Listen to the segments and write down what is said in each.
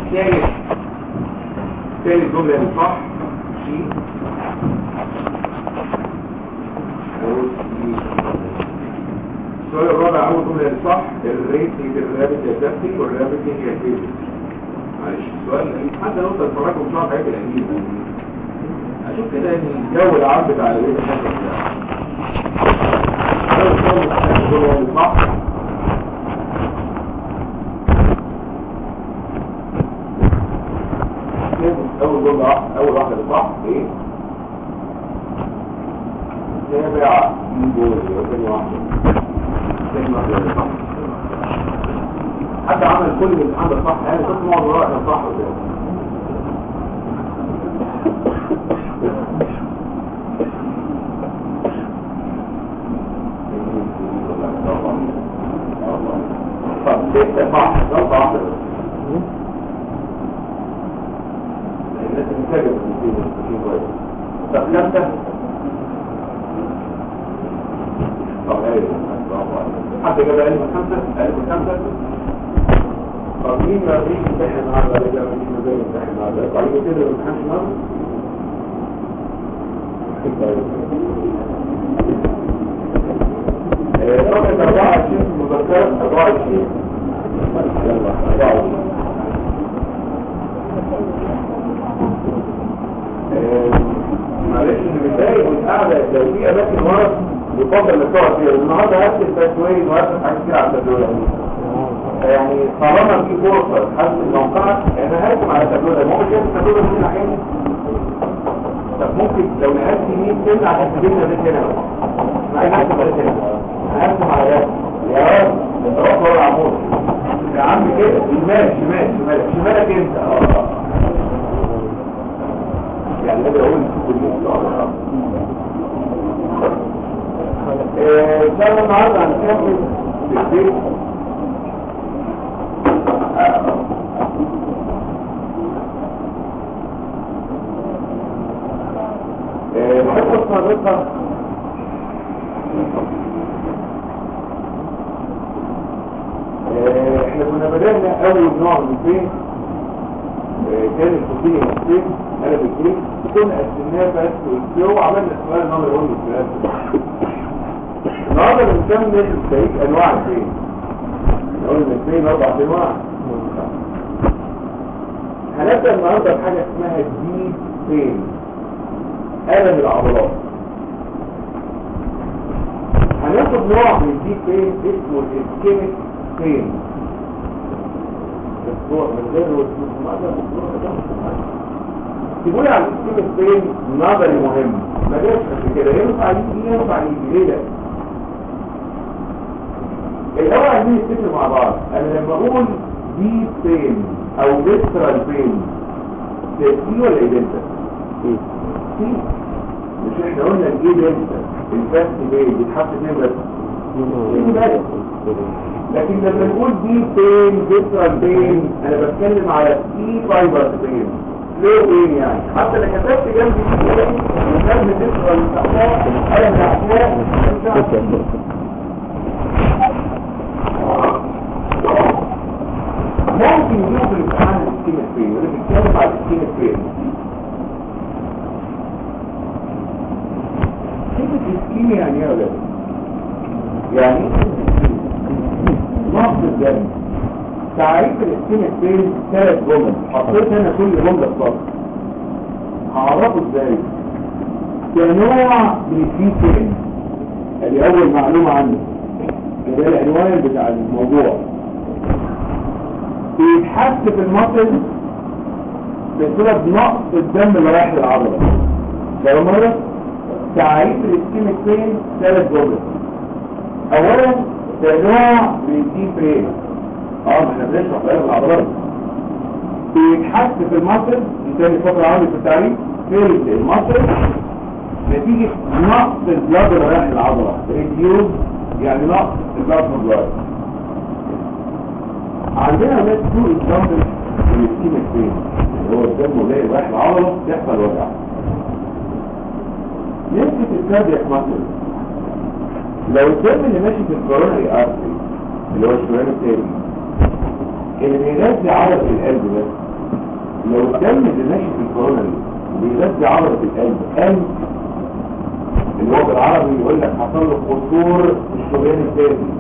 تاني تاني الجملة اللي صح شيء السؤال الرابع أول جملة اللي صح الريتنج الرابط يدفتي والرابطنج يدفتي معلش السؤال حتى لو تتفرجوا مش عارف حاجات القديمة أشوف كده إن الجو العام بتاع الريت الحاجة الجملة اللي صح اول جمله واحده اول واحده صح ايه تابع من دول ثاني واحده ثاني واحده صح حتى عمل كل الامتحان ده صح يعني كنت معظم الوقت انا صح ولا طب ستة صح ده صح محتاجة طب خمسة طب ايه حد جاب علم خمسة علم خمسة طب مين ما فيش امتحن النهارده ولا جاب مين ما فيش امتحن النهارده طب يجي كده ما امتحنش النهارده رقم 24 مذكرة 24 يلا 24 معلش اللي متضايق والقعده لو في اماكن ورا يفضل انك تقعد فيها النهارده هات التسويه وهات حاجات كتير على التسويه يعني طالما في فرصه تحسن موقعك انا هركم على التسويه ده ممكن شايف التسويه من ناحيه طب ممكن لو نقلت يمين سنه عشان تجيبنا ده هنا ما عايز احسب على هنا هركم على ده يا رب انت روح ورا عمود يا عم كده شمال شمال شمال شمالك انت اه يعني ده بقول ان شاء الله النهارده هنكمل في البيت الحصه السابقه احنا كنا بدأنا اول نوع من البيت كان الفصيل المصري قلب الجريد كنا قسمناه بس والسيو وعملنا سؤال نمر يقول السؤال النهارده بنكمل بقيه انواع الفين نقول ان الفين اربع انواع هنبدا النهارده بحاجه اسمها الديب فين الم العضلات هناخد نوع من الديب فين اسمه الاسكيميك فين الصور من غير تقول على الاسكيميك فين نظري مهم ما جاش قبل كده ينفع يجي ينفع يجي ليه ده الاول عايزين نتفق مع بعض انا لما اقول دي فين او فيسترال فين ده سي ولا ايه دلتا سي مش احنا قلنا الايه دلتا الفاست بيه بيتحط فين بس ايه بس لكن لما نقول دي بين فيسترال بين انا بتكلم على سي فايبر بين ليه بين يعني حتى لو كتبت جنبي جنب فيسترال تحتها انا من الاحياء ممكن يجيب الامتحان السكين فين وانا بتكلم على السكين فين كلمة السكين يعني ايه يا ولاد؟ يعني نقص الجنب تعريف الاسكين فين ثلاث جمل حطيت هنا كل جملة بسطر هعرفه ازاي كنوع من السي فين ادي اول معلومة عنه ده العنوان بتاع الموضوع بيتحس في المصل بسبب نقص الدم اللي رايح للعضلة لو مرة تعريف الاسكيميك فين ثلاث جمل اولا ده نوع من الدي فريم اه ما احنا بنشرح بقى العضلات بيتحس في المصل دي تاني فترة عامل في التعريف في المصل نتيجة نقص البلاد اللي رايح للعضلة ريديوز يعني نقص البلاد في البلاد عندنا ناس تو اكزامبل من السكيمك فين اللي هو الدم ولاقي رايح العضلة يحصل وجع نسبة الكاردياك ماسل لو الدم اللي ماشي في الكورونري ارتري اللي هو الشمال التاني اللي بيغذي عضلة القلب بس لو الدم اللي ماشي في الكورونري بيغذي عضلة القلب قلب اللي هو بالعربي يقول لك حصل له قصور في الشريان الثاني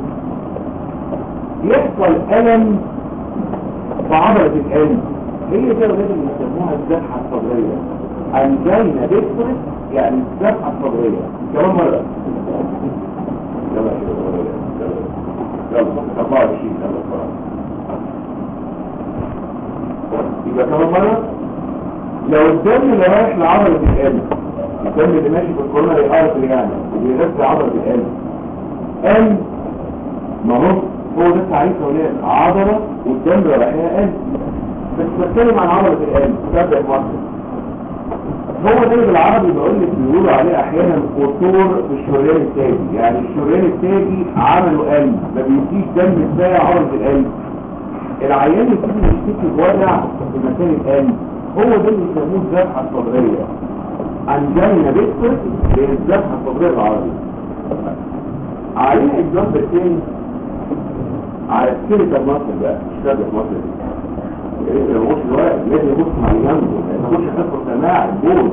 يحصل ألم في عضلة القلب هي دي الولاد اللي بيسموها الذبحة الصدرية أنجينا بيكتورس يعني الذبحة الصدرية كمان مرة يلا يلا يلا 24 يلا بسرعة يبقى كمان مرة لو الدم اللي رايح لعضلة القلب الدم اللي ماشي في الكورنري ارتري يعني وبيغذي عضلة القلب قلب ما هو هو ده تعريف اولاد عضلة والدم رايحها قلب بس بتكلم عن عضلة القلب تبدأ مصر هو ده بالعربي بقول لك بيقولوا عليه احيانا قصور في الشريان التاجي يعني الشريان التاجي عملوا قلب ما بيجيش دم كفايه عضلة القلب العيان يبتدي يشتكي بوجع في مكان القلب هو ده اللي يسموه الذبحه الصدريه انجينا بيكتر هي الذبحه الصدريه العربي علينا الجنب الثاني على السيرة مصر بقى مش كده مصر دي يا ريت لو مش الورق لازم يبص مع اللي جنبه ما ياخدش حصه سماع الجول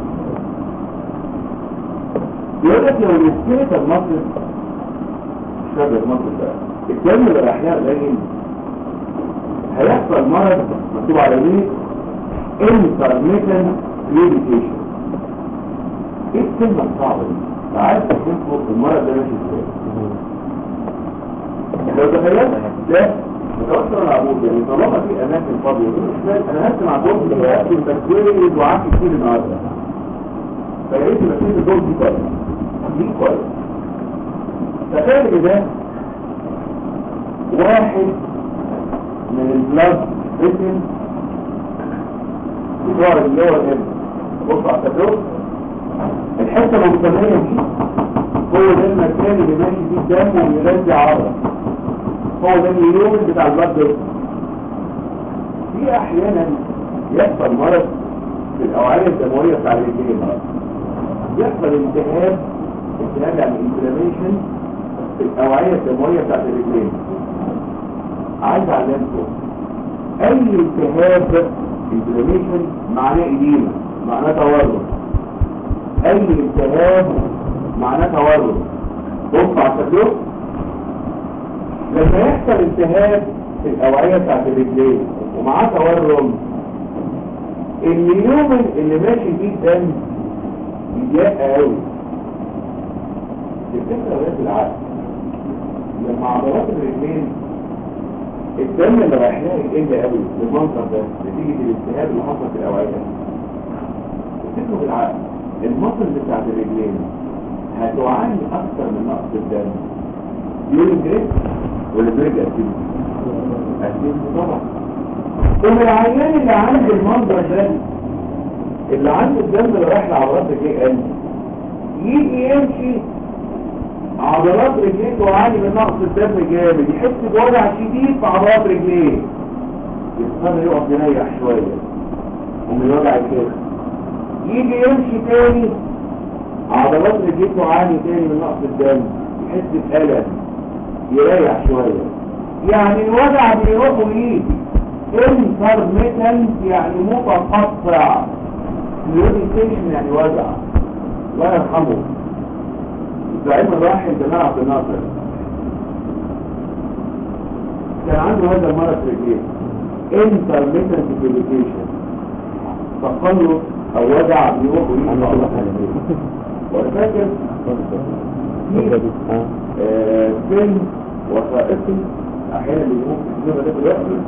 بيقول لك لو السيرة مصر مش كده مصر بقى الدم اللي رايح لها قليل هيحصل مرض مكتوب على ايه intermittent meditation ايه الكلمة الصعبة دي عايز تشوفوا المرض ده ماشي ازاي لو تخيلت ده متوسط العبود يعني طالما في اماكن فاضية انا هسمع دور في هكتب تسويري دعاء كتير النهارده فيا ريت يبقى في الدور دي كويس دي كويس تخيل ده واحد من البلاد ريتم بتوع اللي هو الابن بص على التدرس الحته المستمريه دي هو ده المكان اللي ماشي فيه الدم ويغذي عضله هو ده اليوم بتاع البلاد ريتم في احيانا يحصل مرض في الاوعيه الدمويه بتاع الرجلين يحصل التهاب التهاب يعني انفلاميشن في الاوعيه الدمويه بتاعت الرجلين عايز اعلمكم اي التهاب انفلاميشن معناه اديمه معناه تورم اي التهاب معناه تورم بص على التدرس لما يحصل التهاب في الاوعيه بتاعت الرجلين ومعاه تورم اليوم اللي ماشي فيه الدم يضيق قوي الفكره ولاد العقل لما عضلات الرجلين الدم اللي رايح لها يقل قوي بالمنظر ده نتيجه الالتهاب اللي حصل في الاوعيه تفتكروا بالعقل المصل بتاعت الرجلين هتعاني اكثر من نقص الدم يورين جريد ولا بريد اسيد اسيد طبعا ومن العيان اللي عنده المنظر ده اللي عنده الدم اللي رايح لعضلات رجليه قل يجي يمشي عضلات رجليه تعاني من نقص الدم جامد يحس بوجع شديد في عضلات رجليه يضطر يقف يريح شويه ومن وجع الكتف يجي يمشي تاني عضلات رجليه تعاني تاني من نقص الدم يحس بألم يريح شويه يعني الوجع بيروح ويجي انترميتنت يعني متقطع نيوتيشن يعني وجع الله يرحمه الزعيم الراحل جمال عبد الناصر كان عنده هذا المرض في رجليه انترميتنت ديبيتيشن تقلص او وجع بيروح ويجي الله عليه وانا فاكر في فيلم وثائقي احيانا بيجيبوه في السينما ده دلوقتي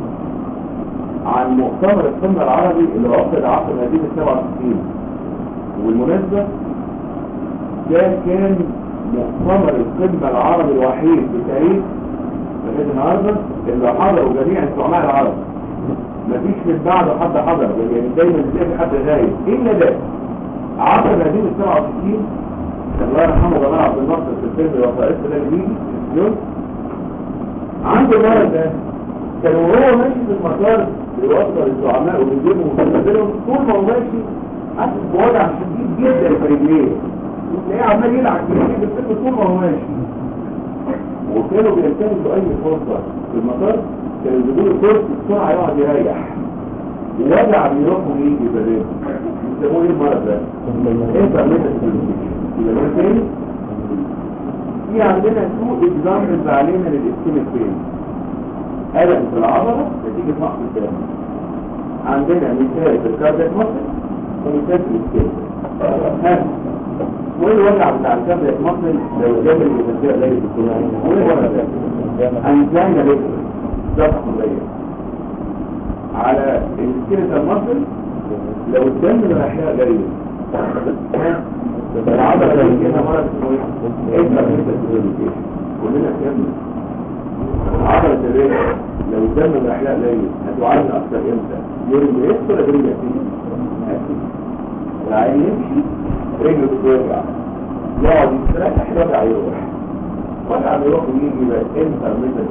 عن مؤتمر القمه العربي اللي عقد عقد مدينه 67 والمناسبه ده كان مؤتمر القمه العربي الوحيد في تاريخ لغايه النهارده اللي حضروا جميع الزعماء العرب مفيش من بعده حد حضر يعني دايما بتلاقي حد غايب الا ده عقد مدينه 67 الله يرحمه جمال عبد الناصر في الفيلم الوثائقي ده اللي بيجي في التلفزيون عنده المرض ده كان وهو ماشي في المطار بيوصل الزعماء وبيجيبهم وبينزلهم طول ما هو ماشي حاسس بوجع شديد جدا في رجليه تلاقيه عمال يلعب في رجليه بالفيلم طول ما هو ماشي وكانوا بيلتمسوا اي فرصه في المطار كانوا يجيبوا له كرسي بسرعه يقعد يريح وجع بيروح ويجي بالرجل يسموه ايه المرض ده؟ انترميتنت يبقى ده فين؟ في عندنا تو اكزامبلز علينا للاسكيميك بين ألم في العضلة نتيجة نقص الدم عندنا مثال في الكاردياك مصر ومثال في السكين ها وايه الوجع بتاع الكاردياك مصر لو الدم اللي بيمثلها قليل في الكلى وايه الوجع ده؟ انزاينا ليكتر ضغط قليل على السكيلتال مصر لو الدم اللي رايحها قليل العضلة اللي كده مرض اسمه ايه؟ ايه كلنا فهمنا عضلة الرجل لو الدم اللي رايحها قليل هتعاني اكتر امتى؟ يوري بيكس ولا يوري بيكس؟ العين يمشي رجله بتوجع يقعد يستريح يرجع يروح وجع بيروح ويجي بقى انت مثل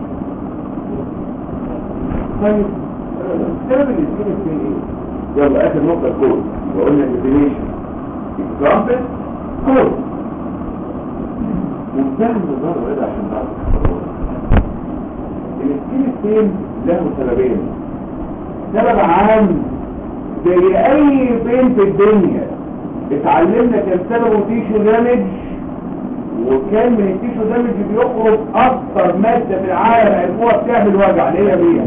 طيب السبب اللي فيه فين ايه؟ يلا اخر نقطة كود وقلنا ديفينيشن اكزامبل كود منتهى النظام وإذا عشان نعرف السكين له سببين سبب عام زي اي بين في الدنيا اتعلمنا كان سببه تيشو دامج وكان من التيشو دامج بيخرج اكتر مادة في العالم عرفوها بتعمل وجع اللي هي مين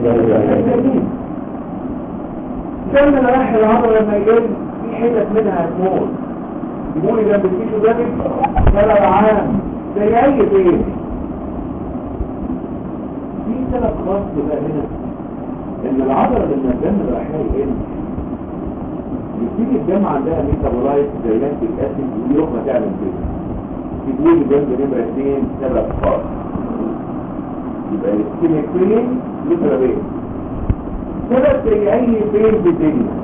الدم اللي راح العضله لما يقل في حتت منها هتموت يقول لي جنب التيشو دامج سبب عام زي اي بين في سبب خاص بقى هنا ان العضله لما الدم اللي راح يقل يبتدي الدم عندها ميتابولايت زي لاكتيك اسيد ويروح ما تعمل كده تقول الدم نمرة اثنين سبب خاص يبقى السكيميك بين له سببين سبب زي اي بين في الدنيا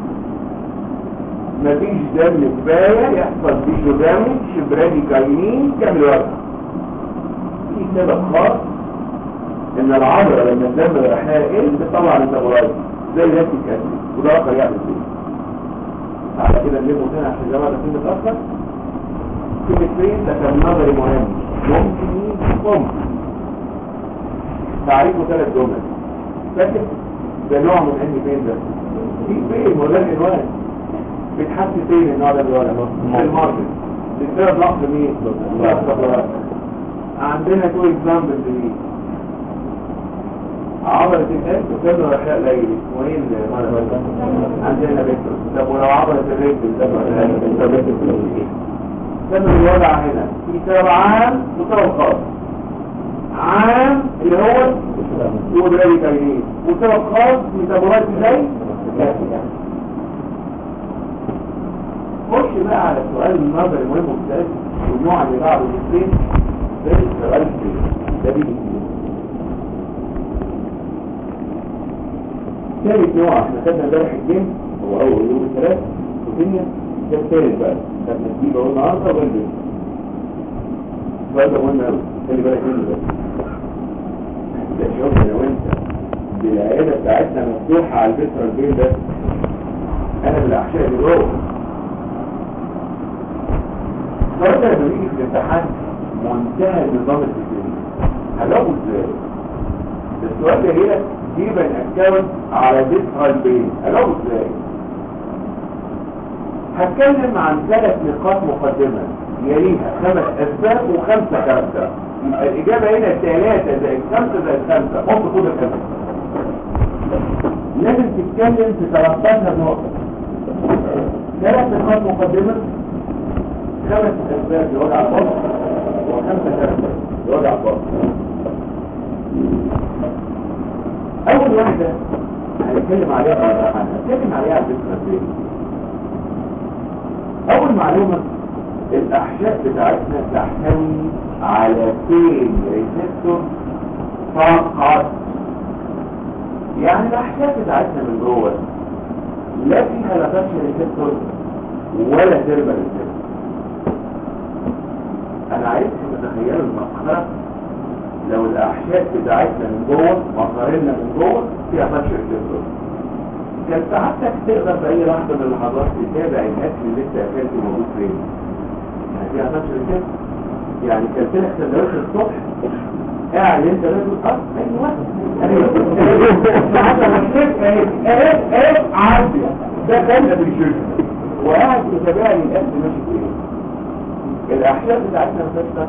مفيش دم كفايه يحصل فيه دامج براديكالين كامل وجع في سبب خاص ان العضله لما الدم اللي رايحها يقل بتطلع ميتابولايت زي لاكتيك اسيد وده اخر يعمل كده على كده نلمه تاني عشان الجامعة تكون متأخر كلمة فين ده كان نظري مهم ممكن ممكن تعريفه ثلاث جمل فاكر ده نوع من علم فين ده في فين ولا العنوان بتحس فين النوع ده الولد في الماركت بسبب نقص مين؟ نقص عندنا تو اكزامبل دي عضلة الهند وكان رشاء ليلي اسمه ايه المرض عندنا بكتر طب ولو عضلة الرجل ده سبب الوضع هنا في سبب عام وسبب خاص عام اللي هو هو ذلك الجنين وسبب خاص ميتابولات ازاي خش بقى على السؤال النظري المهم والثالث والنوع اللي بعده الاثنين ده السؤال ده بيجي ثالث نوع احنا خدنا امبارح الجيم هو اول يوم الثلاث والدنيا ده الثالث بقى خدنا الجيم اول النهارده والجيم السؤال ده مهم قوي خلي بالك منه ده ده شوف لو انت بالعياده بتاعتنا مفتوحه على البتر البين ده انا بالاحشاء اللي جوه السؤال ده لما يجي في الامتحان منتهى النظام الفكري هجاوبه ازاي؟ السؤال ده هنا جيب الاكونت على ديسكال بين اجاوب ازاي هتكلم عن ثلاث نقاط مقدمة يليها خمس اسباب وخمسة خمسة يبقى الاجابة هنا ثلاثة زائد خمسة زائد خمسة حط خد الخمسة لازم تتكلم في 13 نقطة ثلاث نقاط مقدمة خمس اسباب لوضع الفصل وخمسة خمسة لوضع الفصل اول واحدة هنتكلم عليها في الامتحان هنتكلم عليها على الفكرة اول معلومة الاحشاء بتاعتنا تحتوي على فين ريسبتور فقط يعني الاحشاء بتاعتنا من جوه لا فيها لا فاتش ريسبتور ولا تربة ريسبتور انا عايزكم تتخيلوا المسخرة لو الاحشاء بتاعتنا من جوه مصارينا من جوه فيها فاتش ريسبتور كان سعادتك تقدر بأي لحظة من اللحظات تتابع الأكل اللي انت أكلته موجود فين يعني فيها فاتش ريسبتور يعني كلت لك سندوتش الصبح قاعد انت باكل اه ايوه ايوه ساعات لما تشوف اهي اهي اهي دخلنا في الشركة وقاعد متابعني الأكل ماشي فين الأحشاء بتاعتنا ما فيهاش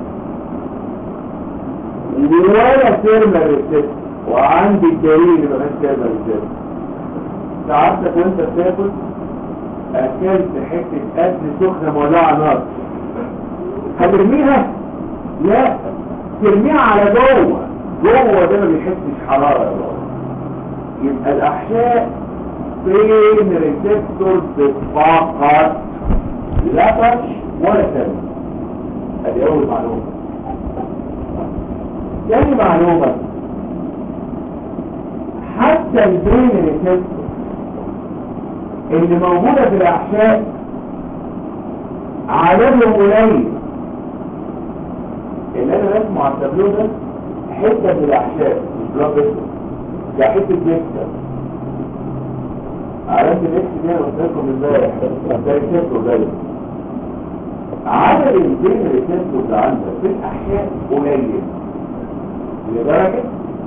نفس ولا ترمى ريسيت وعندي الدليل اللي ما فيهاش ترمى ريسيت ساعتك وانت بتاكل اكلت حته اكل سخنه مولعه نار هترميها لا ترميها على جوه جوه ده ما بيحسش حراره يا بابا يبقى الاحشاء بين ريسبتورز فقط لا تاتش ولا تاني ادي اول معلومه تاني معلومه حتى البين ريسبتور اللي موجودة في الأحشاء عددهم قليل اللي أنا رسمه على التابلو ده حتة من الأحشاء مش بلاد بس ده حتة بيكسر علامة الاكس دي انا قلت لكم امبارح ده ريسبتور ده عدد البين ريسبتور اللي عندك في الأحشاء قليل لدرجة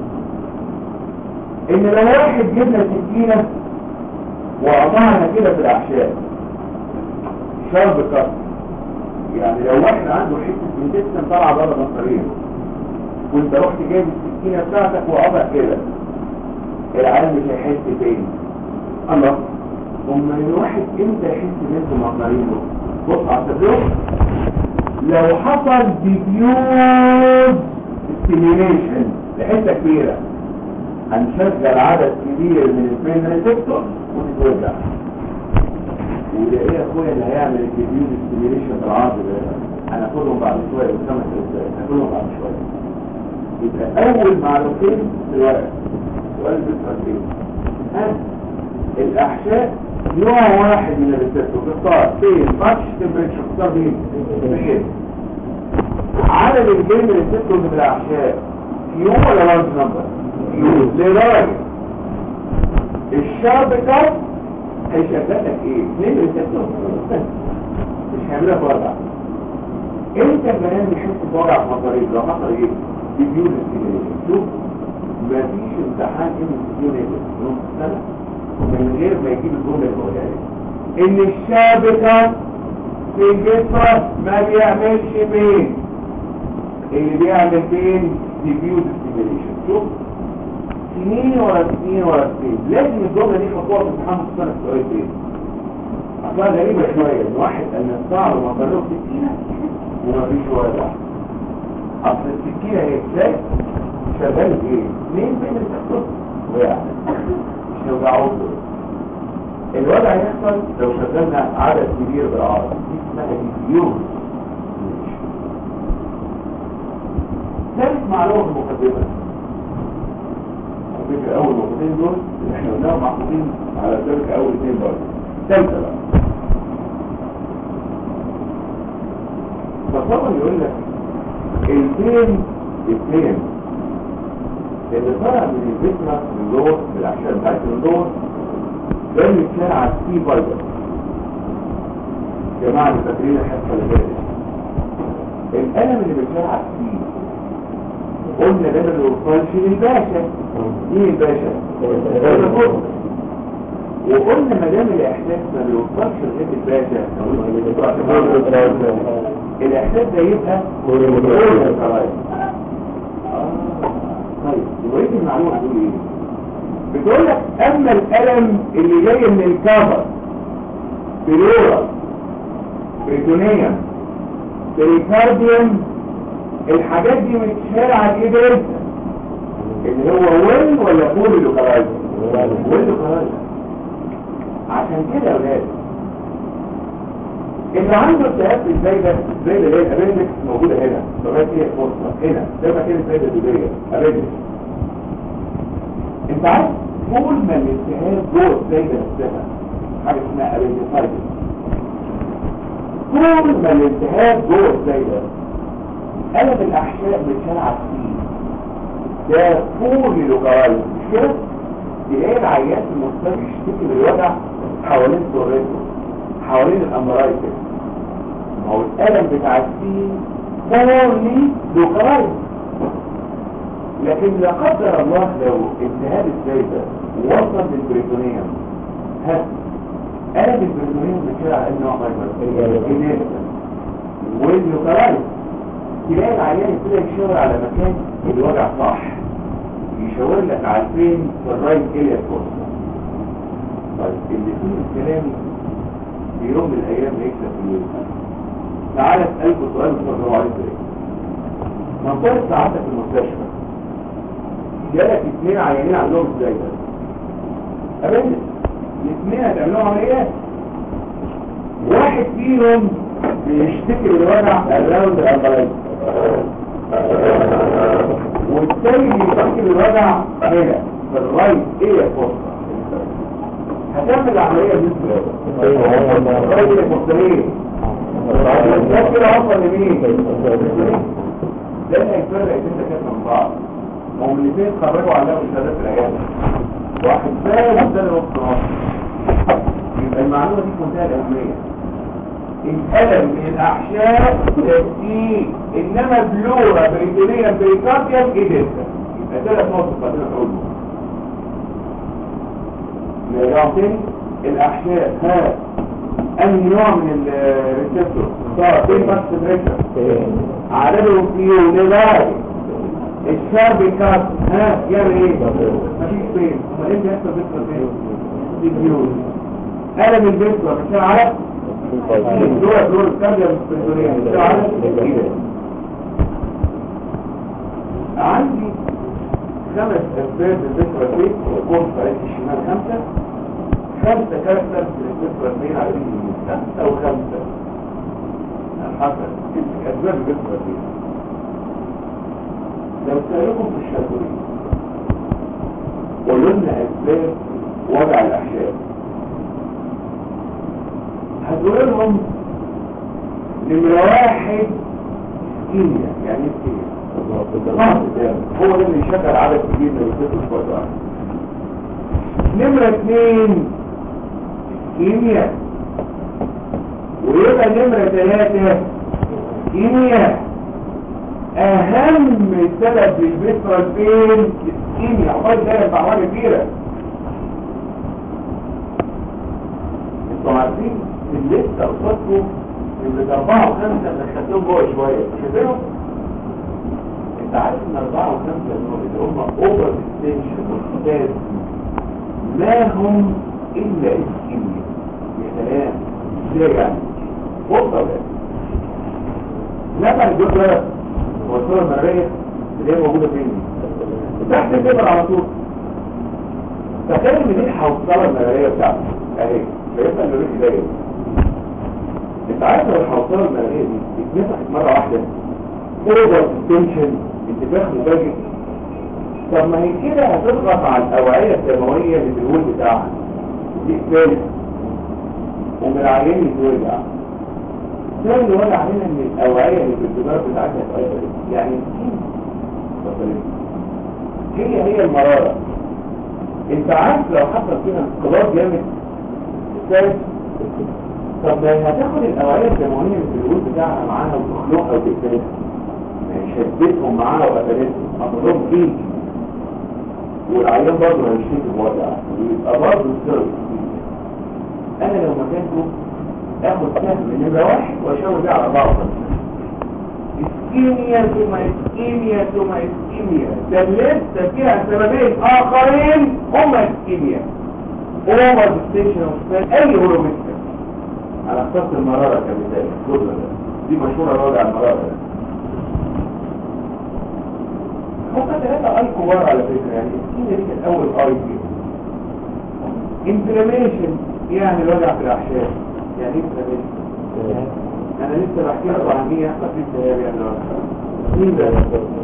ان لو واحد جبنا سكينة وقطعنا كده في الاحشاء شرب كسر يعني لو واحد عنده حته من جسم طالعه بره بطاريه وانت رحت جايب السكينه بتاعتك وقطع كده العالم مش هيحس تاني الله امال الواحد امتى يحس منه مطارينه بص على التابلو لو حصل ديفيوز ستيميليشن لحته كبيره هنشغل عدد كبير من البين ريسبتور وتتوزع وده ايه يا اخويا اللي هيعمل الديفيوز ستيميليشن في العرض ده هناخدهم بعد شويه وخمس دقايق هناخدهم بعد شويه يبقى اول معلومتين في الورق سؤال بالترتيب ها الاحشاء نوع واحد من الريسبتور تختار فين ماتش تمبريتشر تختار مين بحيث عدد الجيم ريسبتور في الاحشاء فيو ولا لارج نمبر لدرجة الشاب كاب هيشغلك ايه؟ اثنين ريسبتور مش هيعملها بوضع انت كمان بيحس بوضع في مصاريف لو حصل ايه؟ ديبيون ستيميليشن شوف مفيش امتحان ام سي نص سنة من غير ما يجيب الجملة الفوقانية ان الشابكة في الجسم ما بيعملش بين اللي بيعمل بين ديبيوز ستيميليشن شوف سنين ورا سنين ورا سنين لازم الجملة دي خطوة في امتحان السنة السؤال فين أصلا غريبة شوية إن واحد قال نستعر ومطلوب سكينة ومفيش ولا أصل السكينة هي ازاي شغال ايه؟ مين بين السكتور؟ وقع مش نوجعوه الوضع يحصل لو شغلنا عدد كبير بالعرض دي اسمها ديفيوز ثالث معلومة في المقدمة على فكرة أول نقطتين دول اللي احنا قلناهم محطوطين على ذلك أول اثنين برضه ثالثة بقى فطبعا يقول لك البين البين اللي طالع من الفكرة من جوه من الأحشاء بتاعت من جوه ده اللي كان على السي فايبر جماعة اللي فاكرين الحصة اللي فاتت القلم اللي بيتشال على السي قلنا ده ما بيوصلش للباشا مين الباشا؟ الرفض وقلنا ما دام الاحساس ما بيوصلش لغايه الباشا الاحساس ده يبقى طيب يبقى ايه المعلومه بتقول ايه؟ بتقول لك اما الالم اللي جاي من الكفر بلورا بريتونيوم بريكارديوم الحاجات دي متشال على ايه ده اللي هو ويل ولا فول لوكالايزر ويل لوكالايزر عشان كده يا ولاد اللي عنده التهاب ازاي ده ازاي ده ليه الابندكس موجوده هنا لغايه هي فرصه هنا ده مكان الفايده الدوديه ابندكس انت عارف طول ما الالتهاب جوه الفايده نفسها حاجه اسمها ابندكسايتس طول ما الالتهاب جوه الفايده قلب الاحشاء بتشلعب فيه ده فول لوكالايز مش كده تلاقي العيان في المستشفى يشتكي بالوجع حوالين سرته حوالين الامرايتس ما هو الالم بتاع السين فولي لوكالايز لكن لا قدر الله لو التهاب الزايده وصل للبريتونيوم ها انا بالبريتونين بتشير على انه فايبر والنيوكلايز تلاقي العيان يبتدي يشاور على مكان الوجع صح يشاور لك على الفين في الرايت اريا كورس طيب اللي فيه الكلام في يوم من الايام هيكسب فلوس تعالى اسالكم سؤال بتفضلوا عليه ازاي منطقه سعادتك في المستشفى جالك اثنين عيانين عندهم ازاي ده ابدا الاثنين هتعملوا عمليات واحد فيهم بيشتكي بالوجع الراوند الامبلايز والتاني بيشتكي بالوجع هنا في الرايت ايه فرصه هتعمل العمليه دي ازاي الرايت الفصلين ده كده اصلا لمين ده اللي هيفرق انت كده من بعض هم الاثنين اتخرجوا على شهادات العيادة واحد فاهم والثاني نص نص يبقى المعلومة دي في منتهى الأهمية الألم من الأحشاء تسيء إنما بلورا بريتونيا بريكارديا إيديتا يبقى ثلاث نقط بعدين أقوله نرجع تاني الأحشاء ها أنهي نوع من الريسبتور صار فين بس بريشر عددهم فيه لغاية الشاب كان ها يعمل ايه مفيش فين امال انت يحصل بيحصل فين ديبيوز قلم البيتزا مش عارف الدور دور الكابيا الاسبريتوريه مش عارف عندي خمس اسباب للذكرى فين وقوم فريق الشمال خمسة خمسة كاركتر في الذكرى فين على اليمين خمسة وخمسة حسن اسباب الذكرى فين لو سألكم في الشافعي قولوا لنا أسباب وضع الأحشاء هتقول لهم نمرة واحد كيمياء يعني ايه كيمياء هو ده اللي يشغل عدد كبير من الكتب في وضع نمرة اثنين كيمياء ويبقى نمرة ثلاثة كيمياء اهم سبب للبيترال بين الكيمياء عقبال ده بعوامل كبيره انتوا عارفين الليسته قصادكم اللي اربعه وخمسه اللي خدتهم جوه شويه شايفينهم انت عارف ان اربعه وخمسه دول اللي هم اوفر اكستنشن واختلاف ما هم الا الكيمياء يا سلام ازاي يعني فرصه ولا نفع الجزء ده هو الصورة المرئية اللي هي موجودة فين تحت الكبر على طول تخيل ان دي الحوصلة المرئية بتاعتك اهي شايفها اللي ريح داير انت عارف لو الحوصلة المرئية دي اتمسحت مرة واحدة اوفر تنشن انتفاخ مفاجئ طب ما هي كده هتضغط على الاوعية الدموية اللي في الول بتاعها دي ثالث ومن العيان يتوجع ده اللي وضع علينا ان الاوعية اللي في الجدار بتاعتها تغير يعني هي هي المرارة انت عارف لو حصل فيها انقلاب جامد ثالث طب ما هتاخد الاوعية الدموية اللي في الجدار بتاعها معاها وتخلقها وتقتلها شدتهم معاها وقتلتهم حطلهم فيه والعيان برضه هيشتكي بوضع ويبقى برضه السر انا لو مكانكم اخد سهم نمرة واحد واشاور بيه على بعض اسكيميا ثم اسكيميا ثم اسكيميا ده لسه فيها سببين اخرين هما اسكيميا اوفر ستيشن اوف اي هولوميستر على خاص المرارة كمثال الجزء ده دي مشهورة وضع المرارة ده هما ثلاثة اي كبار على فكرة يعني اسكيميا دي كانت اول اي فيهم انفلاميشن يعني الوجع في الاحشاء يعني ايه انفلاميشن انا لسه بحكي لكم عن ايه يحصل في الدهاب يعني مين ده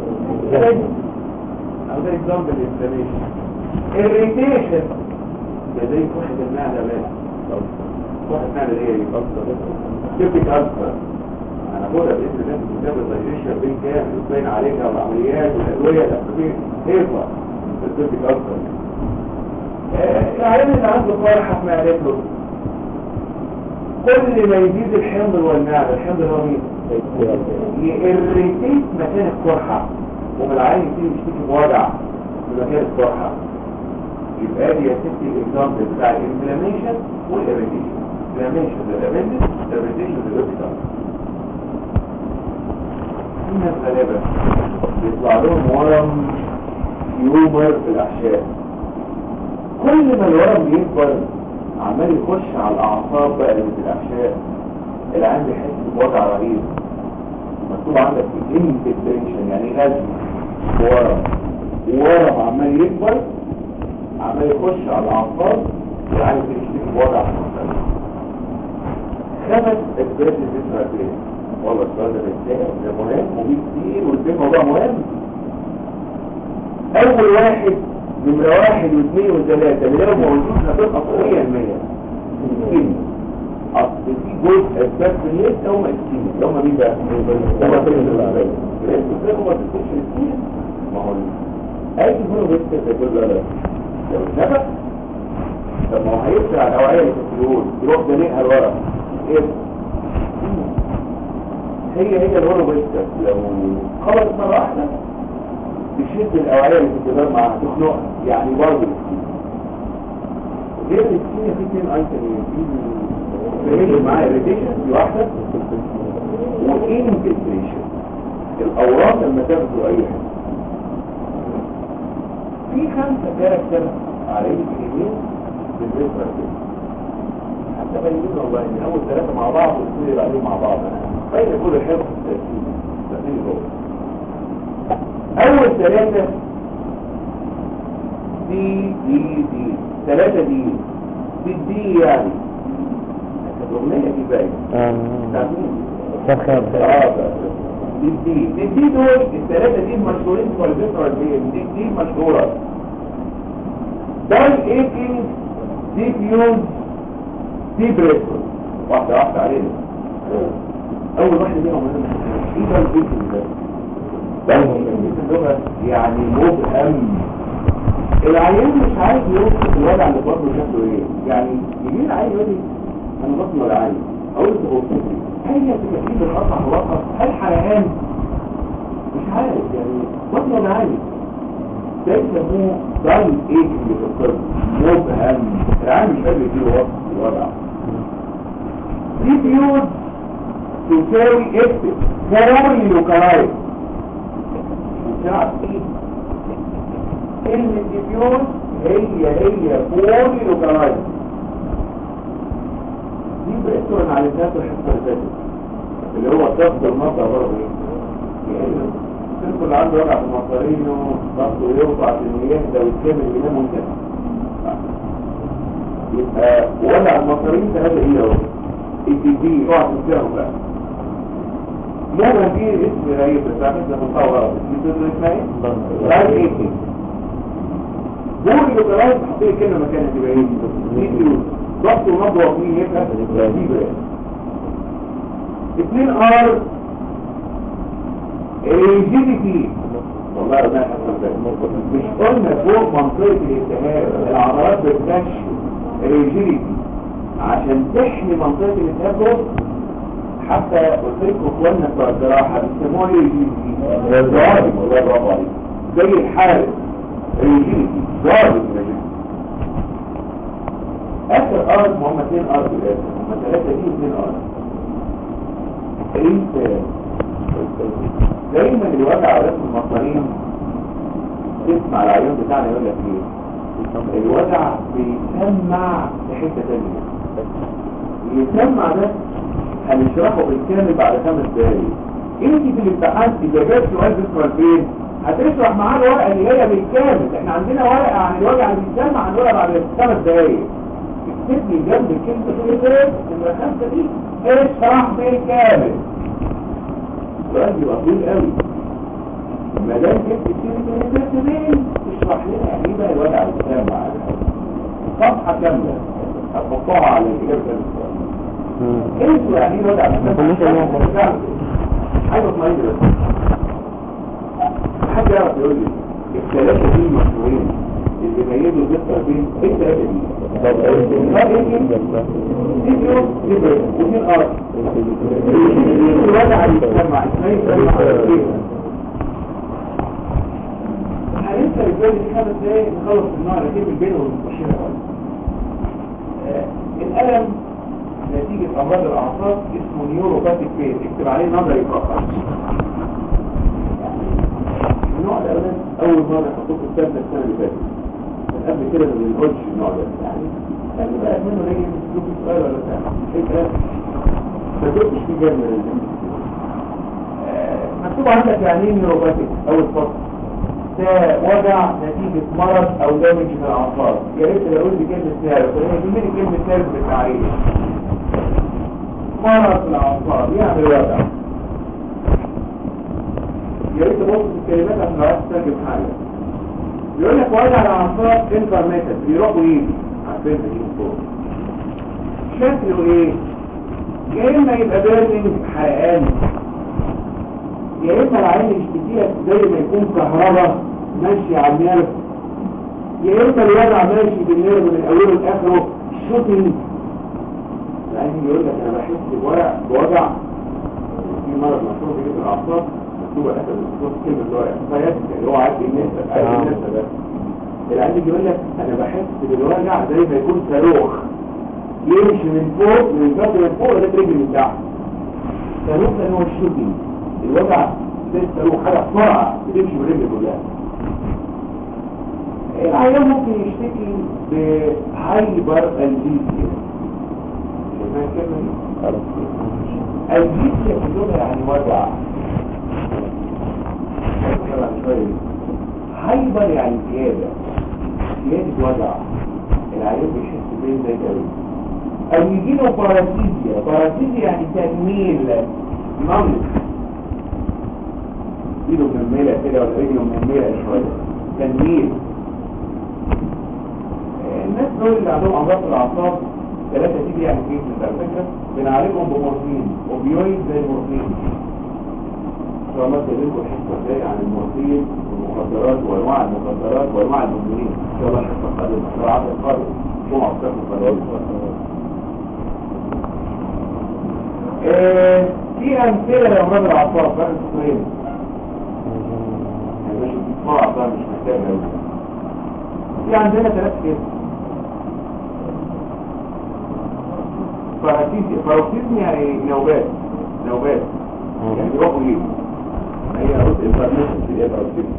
او ده اكزامبل الانفلاميشن الريتيشن ده زي واحد المعدة بس واحد المعدة ايه سيبتك أكثر انا بقولها بإذن الله في كتاب الدايجيشن بين كامل وبين عليها والعمليات والأدوية الأساسية هيفا سيبتك أكثر العيان اللي عنده فرحة في معدته كل ما يزيد الحمض والمعدة الحمض اللي هو مين؟ يريتيت مكان القرحة ومن العين يبتدي يشتكي بوجع في مكان القرحة يبقى دي يا ستي الاكزامبل بتاع الانفلاميشن والاريتيشن الانفلاميشن للابندس الاريتيشن للابندس في ناس غلابه بيطلع لهم ورم يومر في الاحشاء كل ما الورم يكبر عمال يخش على الاعصاب بقى اللي في الاحشاء العين بيحس بوضع رهيب مكتوب عندك انفكتيشن يعني غزو ورم ورم عمال يكبر عمال يخش على الاعصاب والعين بيشتكي بوضع مختلف خمس اسباب للذكرى والله السؤال ده بيتسال ده مهم وفيه كتير والفهم موضوع مهم اول واحد نمرة واحد واثنين وثلاثة اللي لو موجود هتبقى قوية المية كيمياء اصل في جزء اسباب في الليست هم الكيمياء اللي هم مين بقى؟ هم في الاسباب الاسباب هم تخش الكيمياء ما هو اي هنا بس تقول لا لا لو اتنفس طب ما هو هيفتح على الاوعية اللي في الفلول يروح زنقها لورا ايه؟ هي هي الورا بس لو خبطت مرة واحدة بشد الأوعية اللي في الجدار معاها تخنقها يعني برضه غير السكينة في اثنين ايتم في في معاها ريديشن في واحدة وانفلتريشن الأوراق لما تاخدوا أي حاجة في خمسة كاركتر عليه اليمين بالنسبة لكده حتى بيجينا والله ان اول ثلاثة مع بعض والاثنين يبقى عليهم مع بعض بين كل حفظ الترتيب ترتيب هو اول ثلاثة دي دي دي ثلاثة دي دي دي يعني الأغنية دي باين سخر دي دي دي دي دول الثلاثة دي مشهورين في والدتنا والبيت دي دي مشهورة داي ايكينج دي فيوز دي بريسول واحدة واحدة علينا أول واحدة دي عمرنا ايه ده الايكينج ده بس اللغة يعني مبهم العيان مش عايز يوصف الوضع اللي برضه شكله ايه يعني يجي العيان يقول لي انا بطني ولا عايز اقول له هو بطني هل هي تكتيب القطع ملخص هل حرقان مش عارف يعني بطني ولا عايز ده يسموه ضل ايه اللي في الطب مبهم العيان مش قادر يديله وصف الوضع دي بيوت تساوي اكتب فوري لوكالايز كلمة ديفيوز هي هي فوري لوكالايز دي بقيتوا على الناس الحصة اللي فاتت اللي هو ضغط المصدر برضه ايه يعني السلك اللي عنده وجع في مصارينه ضغطه يرفع عشان يهدى ويتكمل ينام وينام يبقى وجع المصارين ثلاثة ايه اهو الدي دي اوعى تنساهم بقى ياما في اسم غريب بس عارف لما نطور غلط دي تقول اسمها ايه؟ لايف ايكينج دول اللي طلعت تحطيه كلمه مكانها تبقى ايه؟ دي فيوز ضغط ونبض واقفين يبقى دي بريد اثنين ار ريجيديتي والله ما مش قلنا فوق منطقه الالتهاب العضلات بتكشف ريجيديتي عشان تحمي منطقه الالتهاب دول حتى قلت لكم اخواننا بتوع الجراحه بيسموها ايه ريجيديتي ضارب والله برافو عليك زي الحارس ريجيديتي ضارب ريجيديتي اخر ارض هم اثنين ارض لازم هم ثلاثه دي اثنين ارض انت دايما الوجع على رسم المصارين تسمع العيون بتاعنا يقول لك ايه الوجع بيسمع في حته ثانيه يسمع ده هنشرحه بالكامل بعد خمس دقايق انت في الامتحان اذا جاب سؤال بيسمع فين هتشرح معاه الورقه اللي هي بالكامل احنا عندنا ورقه عن الوجع اللي بيسمع عن الورقه بعد خمس دقايق اكتب لي جنب الكلمه تقول ايه نمره خمسه دي اشرح بالكامل السؤال بيبقى طويل قوي ما دام جبت الكلمه تقول اشرح لنا يعني ايه بقى الوجع اللي بيسمع صفحه كامله هتحطها على الاجابه السؤال انتوا يعني ايه وضع حاجه اطمئن بس حد يعرف يقول لي الثلاثه دي المشهورين اللي بيدوا الذكر بين ايه الثلاثه دي؟ ومين ارض الوضع اللي بيسمع اسمه يسمع هننسى الجوال دي خمس دقايق نخلص النوع ركيب البين والمبشرة الألم نتيجة أمراض الأعصاب اسمه نيوروباتيك بين اكتب عليه نظري فقط النوع ده أولا أول مرة حطوه في الثالثة السنة اللي فاتت من قبل كده ما بنقولش النوع ده يعني يعني بقى منه نيجي نشوف السؤال ولا بتاع فكرة ما كنتش في جنة مكتوب عندك يعني ايه نيوروباتيك أول فصل ده وجع نتيجة مرض أو دامج في الأعصاب يا ريت لو قلت كلمة نيرف لأن يهمني كلمة نيرف بالتعريف مرض في الأعصاب يعني وجع يا ريت تبص في الكلمات عشان عايز تترجم حاجة يقول لك وجع الأعصاب انترميتد بيروحوا يجي عارفين دي فوق شكله ايه؟ يا إما يبقى بيرنينج حرقان يا إما العين يشتكيها زي ما يكون كهرباء ماشي على النيرف يا إما الوجع ماشي بالنيرف من أوله لآخره شوتنج العين يقول لك أنا بحس بوجع بوجع في مرض مشهور في الأعصاب مكتوبة أسد الصوت كلمة اللي هو إحصائيات اللي هو عارف الناس عارف الناس ده العين يقول لك أنا بحس بالوجع زي ما يكون صاروخ يمشي من فوق من البطن من فوق لغاية رجلي من تحت صاروخ ده هو الشوتنج الوجع لسه له حاجة بسرعة بتمشي بالرجل كلها العيان ممكن يشتكي بهايبر الجيزيا شايفها الكلمة دي؟ الجيزيا في اللغة يعني وجع هايبر يعني زيادة زيادة وجع العيان بيحس بين زي كده او يجي له باراسيزيا باراسيزيا يعني تنميل نمط ايده منملة كده ولا رجله منملة شوية تنميل الناس دول اللي عندهم امراض الاعصاب ثلاثة تيجي يعني كيف على فكرة بنعالجهم بمورفين اوبيويد زي المورفين ان شاء الله تقللكم الحصة ازاي عن المورفين والمخدرات وانواع المخدرات وانواع المدمنين ان شاء الله الحصة القادمة سرعات القادمة جمعة الصف القادمة في امثلة لامراض الاعصاب بقى السؤال مش بسرعة بقى مش محتاج أوي في عندنا ثلاث كده فراتيزم فراتيزم يعني نوبات نوبات يعني يروحوا يجوا هي رد انفرميشن في ايه فراتيزم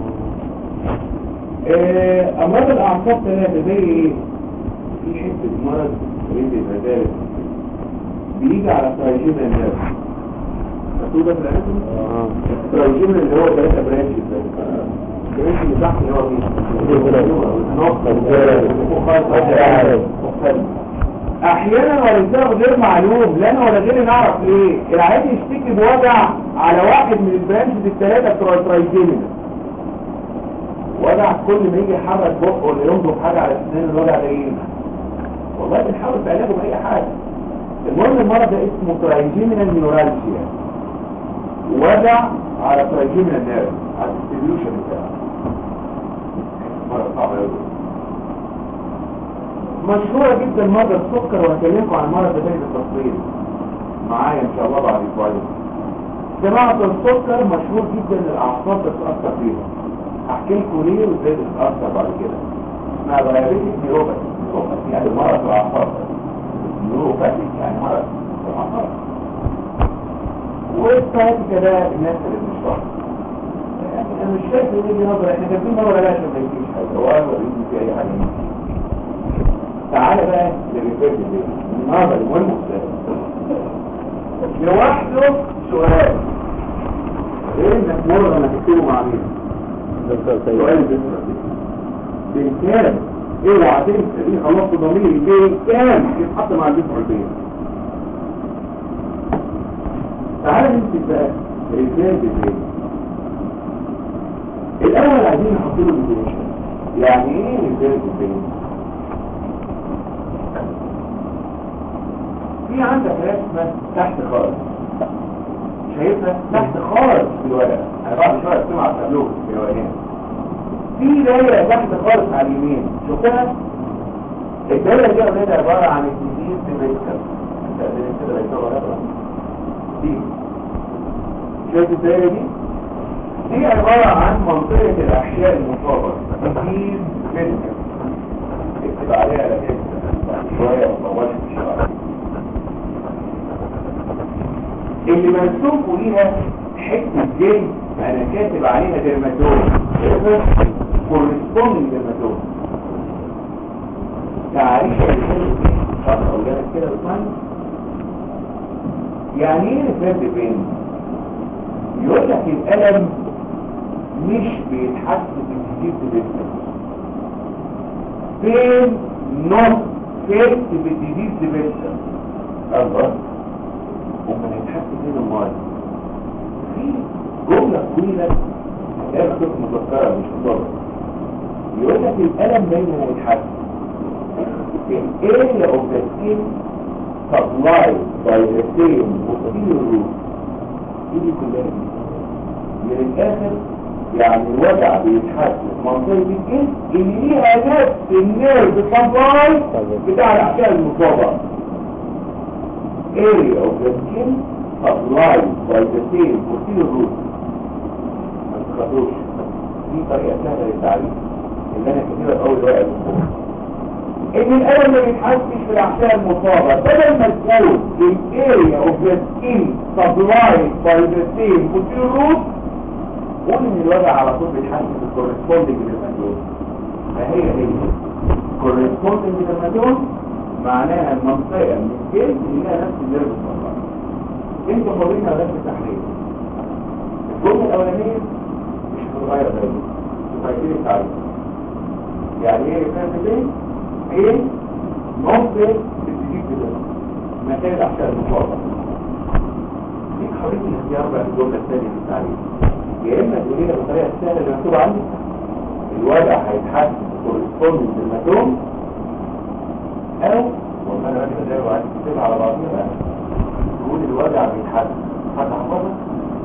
امراض الاعصاب ثلاثة زي ايه في حتة مرض ريد المدارس بيجي على تراجيم الناس مكتوبة في الاناتومي التراجيم اللي هو ثلاثة برانش البرانش اللي تحت اللي هو مين احيانا ولسبب غير معلوم لا انا ولا غيري نعرف ليه العيان يشتكي بوجع على واحد من البرانشز الثلاثه بتوع الترايجيمين وجع كل ما يجي يحرك بقه ولا ينضغ حاجه على اسنان الوجع ده ايه والله بنحاول في علاجه باي حاجه المهم المرض ده اسمه ترايجيمينال نيورالجيا وجع على ترايجيمينال نيرف على الديستريبيوشن بتاعه مرض صعب قوي مشهورة جدا مرض السكر وهكلمكم عن مرض بداية التصوير معايا ان شاء الله بعد اسبوعين جماعة السكر مشهور جدا الاعصاب بتتأثر فيها احكي لكم ليه وازاي بتتأثر بعد كده اسمها دايابيتك نيوروباثي نيوروباثي يعني مرض الاعصاب نيوروباثي يعني مرض الاعصاب والسايتيكا ده الناس اللي بنشرحها يعني انا مش شايف ان دي نظرة احنا كاتبين نظرة لا عشان ما يجيش حاجة ولا يجي في اي حاجة تعالى بقى للريفيرد دي النظر المهم لوحده سؤال غير انك مرة ما تكتبه مع مين سؤال بسرعة بالكام اوعى تنسى دي خلصت ضميري بالكام يتحط مع البسرعة البيت تعالى نمسك بقى رجال بالليل الاول عايزين نحط له ديفينيشن يعني ايه رجال بالليل في عندك رسمه تحت خالص شايفها تحت خالص في الورقه انا بعد شويه اسمع على التابلو في الورقه في دايره تحت خالص على اليمين شفتها الدايره دي اولاد عباره عن الديزيز ديفيكتر انت كده بيطلع دي شايف الدايره دي دي عبارة عن منطقة الأحشاء المصابة دي فيزيكال اكتب عليها على كده شوية وطولت في الشرع اللي مرسوم فوقيها حتة جلد انا كاتب عليها ديرماتوم كورسبوندنج ديرماتوم تعريف الفيلم فترة اولادك كده بسمعني يعني ايه الفرد بين يقول لك الالم مش بيتحس بالجديد بالنسبة فين نص فين بالجديد بالنسبة الله وما يتحس فين المال في جملة طويلة هي كنت مذكرة مش مضرة يقول لك الألم دايما هيتحس the area of the skin supplied by the same posterior root دي كلها من الآخر يعني الوجع بيتحس في منطقة الجسم اللي ليها نفس النيرف سبلاي بتاع الأحشاء المصابة area of the skin supplied by the same posterior root ما تخطوش دي طريقة سهلة للتعريف اللي أنا كتير أول واقع فوق ان الالم ما بيتحسش في الاحشاء المصابه بدل ما تقول الاريا اوف ذا سكين سبلايد باي ذا سيم posterior root قول ان الوجع على طول بيتحسس في الكورسبوندنج ديرماتوم فهي هي كورسبوندنج ديرماتوم معناها المنطقه من الجلد اللي لها نفس النيرف سبلاي انتوا فاضيين على نفس التحليل الجمله الاولانيه مش هتتغير دايما تفايتين التعريف يعني ايه فاهم ايه ايه ممكن تجيب كده مكان الاحشاء المصابه دي حريه الاختيار بقى الجمله الثانيه في التعريف يا اما تقولي لها بالطريقه السهله اللي مكتوب عندك الوجع هيتحسن كورسبوندنج بالماتوم او والله انا راجل ازاي وعايز تكتبها على بعضيها بقى تقول الوجع بيتحسن حد حفظها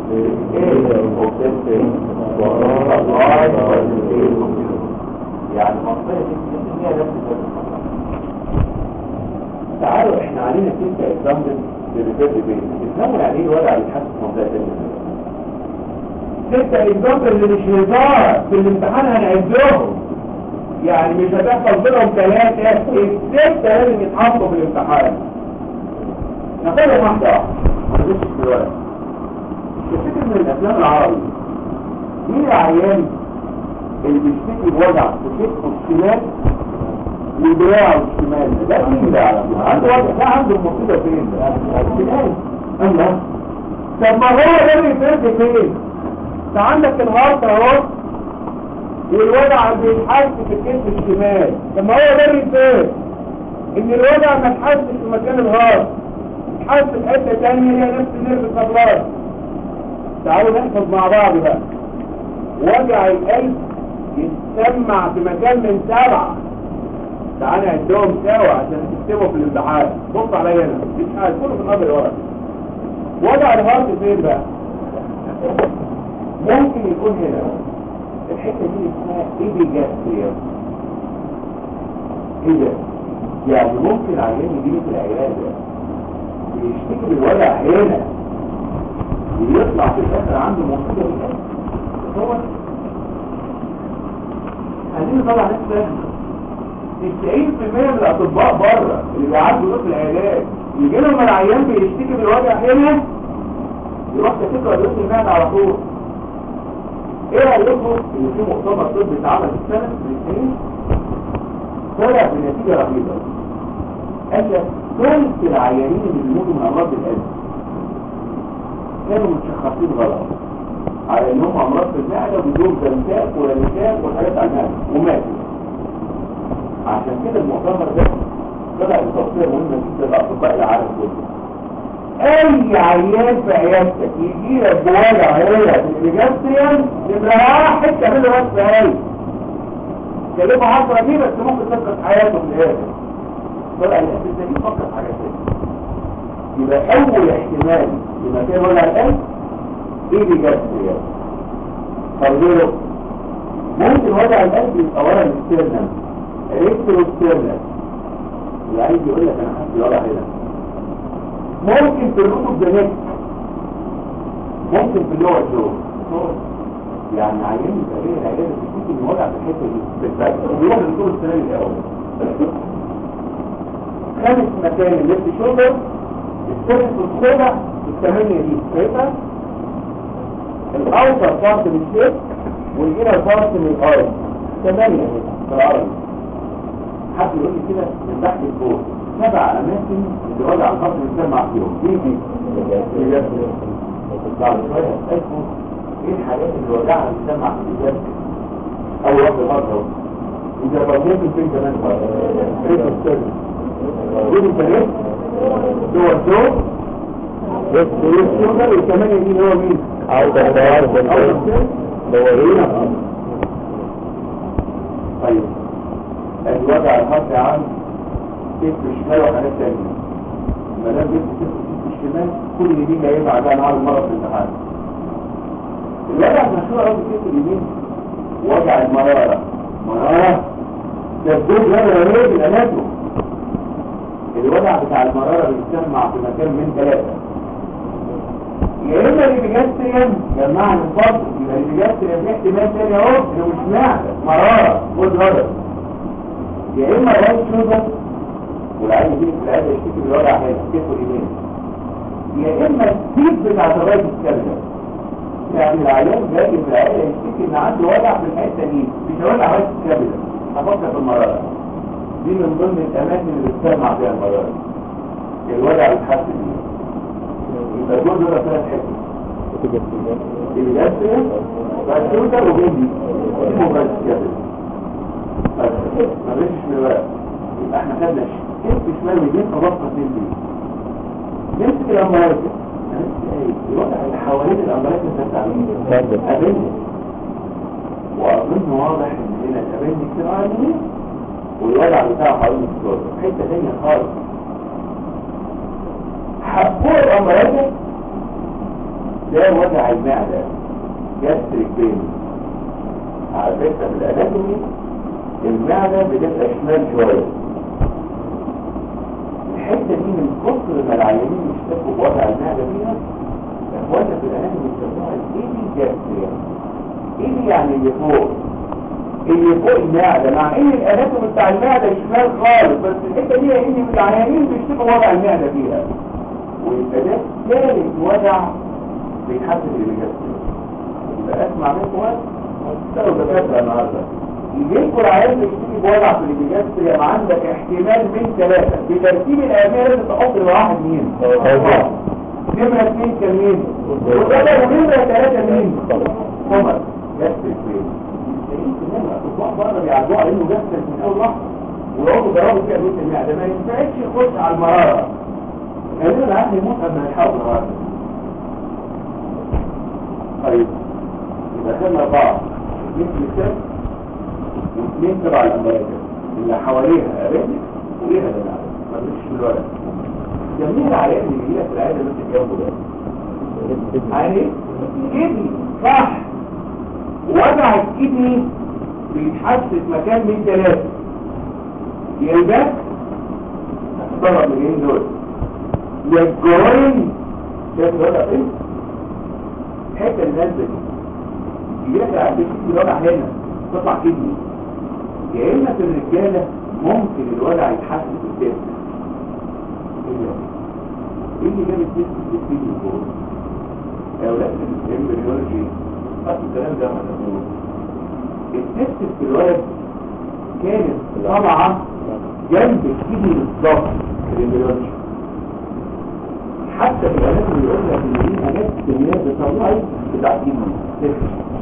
يعني منطقة دي هي نفس الفرق تعالوا احنا علينا ستة اكزامبل للريفيرد بين الاسلام يعني ايه الوضع بيتحسن منطقة تانية ستة اكزامبل اللي مش هزار في الامتحان هنعدهم يعني مش هتحصل بينهم ثلاثة الستة لازم يتحطوا في الامتحان ناخدهم واحدة واحدة مش في الورق تفتكر من الافلام العربي مين العيان اللي بيشتكي بوجع في كتفه الشمال ودراعه الشمال ده مين ده على طول عنده وجع ده عنده المصيبه فين ده الشمال الله طب ما هو ده بيفرق فين انت عندك الهارت اهو والوجع بيتحس في الكتف الشمال طب ما هو ده بيفرق ان الوجع ما اتحسش في مكان الهارت اتحس في حته ثانيه هي نفس النيرف الصبلات تعالوا نحفظ مع بعض بقى وجع القلب يتسمع في مكان من سبعة تعالى نعدهم سوا عشان تكتبوا في الامتحان بص عليا هنا مفيش حاجه كله في النظر ورا وجع الهارت فين بقى ممكن يكون هنا الحته دي اسمها ايديجاستريا ايه ده يعني ممكن عيان يجيلي في العياده بيشتكي بالوجع هنا ويطلع في الاخر عنده مصيبه في هو عايزين طبعا ناس 90% من الاطباء بره اللي بيعدوا دول في العلاج يجي لهم العيان بيشتكي بالوجع هنا يروح تفكر يروح المعده على طول ايه رايكم ان في مؤتمر طبي اتعمل في السنه من السنين طلع بنتيجه رهيبه قال لك ثلث العيانين اللي بيموتوا من امراض القلب كانوا متشخصين غلط على انهم امراض في المعده بدون زنساء ولنساء وحاجات على المعده وماتوا عشان كده المؤتمر ده طلع بتوصيه مهمه جدا لاطباء العالم كله اي عيان في عيادتك يجي لك بوجع هنا في الريجستريان يبقى واحد تعمل له بس هاي كلمه 10 دي بس ممكن تفقد حياته في الاخر طلع الاساس ده يفكر في حاجات تانية يبقى اول احتمال لمكان وجع القلب ايه ريجستريان فرجله ممكن وجع القلب يبقى ورا الاسترنم الكتروسترنم اللي عايز يقول لك انا حاسس بوجع هنا ممكن في الركب ده ممكن في اللور جو يعني عيان تقريبا العيادة بتشتكي من وجع في الحتة دي بالذات وبيروح للدكتور السنان الأول خامس مكان الليفت شولدر السادس والسابع الثمانية دي شايفها الأوتر بارت من الشيب والإنر بارت من الأرض ثمانية في العربي حد يقول لي كده من تحت لفوق سبع أماكن اللي وضع الخط بيسمع فيهم دي دي بعد شوية أسألكم إيه الحاجات اللي وضعها بيسمع في الإجابة أول واحدة مرة إذا بغيت فين كمان مرة إيه السر دول الثلاث دول دول بس الشغل والثمانية دي هو مين؟ عودة الدوار بالبيت دورين طيب الوضع الخاص عن كتف الشمال وحاجات تانية ما دام جبت كتف الشمال كل اليمين لا ينفع بقى نعرض مرة في الامتحان الوضع المشهور قوي في كتف اليمين وضع المرارة مرارة ده الدور ده رهيب الاناتوم الوضع بتاع المرارة بيتسمع في مكان من ثلاثة يا اما الابيجاستريم جمعنا الفضل يبقى الابيجاستريم في احتمال تاني اهو انه مش معدة مرارة خد غلط يا اما رايت شوزر والعين دي في العيادة يشتكي بالوضع هنا كتفه اليمين يا اما السيب بتاعت الرايت الكبدة يعني العيان جاي في العيادة يشتكي ان عنده وجع في الحتة دي مش وجع رايت الكبدة هفكر في المرارة دي من ضمن الاماكن اللي بتسمع فيها المرارة الوجع بيتحسن فيها يبقى دول دول ثلاث حتت اللي جاستريا فالشوتر وبيدي اسمه بس كده بس ما بيش من الورق يبقى احنا خدنا كيف شمال ويمين خبطنا فين دي نمسك الامبراج الوضع اللي حوالين الامبراج انت بتعمل قابلني واظن واضح ان هنا قابلني كتير عالي والوضع بتاعه حوالين الصوت حته ثانيه خالص حقوق الامراض ده وجع المعدة جاستريك بين على فكرة في الاناتومي المعدة بتبقى شمال شوية الحتة دي من كتر ما العيانين يشتكوا بوجع المعدة فيها اخوانا في الاناتومي يسموها الايدي جاستريا ايدي يعني اللي فوق اللي فوق المعدة مع ان الاناتومي بتاع المعدة شمال خالص بس الحتة دي لان من العيانين بيشتكوا بوجع المعدة فيها ويبقى ده ثالث وجع بيحدد اللي جاستريا يبقى اسمع منكم وقت هتستلوا دكاترة النهاردة يجيلكوا العيان بيشتكي بوجع في الجاستريا ما عندك احتمال من ثلاثة بترتيب الأهمية لازم تحط الواحد مين؟ نمرة اثنين كان مين؟ وده ونمرة ثلاثة مين؟ عمر جاستريك فين؟ تلاقيه كمان الأطباء بره بيعدوا على إنه جاستريك من أول لحظة ويقعدوا يجربوا فيها بيت المعدة ما ينفعش يخش على المرارة غالبا العقل يموت قبل ما يحاول المرارة طيب يبقى خدنا أربعة اثنين كليسات واثنين تبع الأمريكا اللي حواليها أرابيك وليها دلع ما تمشيش من الورق جميع العيان اللي هي في العيادة اللي انت جنبه ده يعني كدني صح وجع الكدني بيتحس في مكان من ثلاثة يا الباك هتضرب من ايه دول يا الجوين شايف الوضع فين؟ الحته اللي نازله دي يجي لك العيال بتشوف الوضع هنا تطلع كدني يا اما في الرجاله ممكن الوضع يتحسن في الجسم ايه اللي جاب الجسم في الجسم فوق يا اولاد الامبريولوجي اصل الكلام ده ما تقول التست في الولد كانت طالعه جنب الكدني بالظبط في الامبريولوجي حتى في العلاج اللي يقول لك ان دي حاجات كميات بتطلعي بتاع الكدني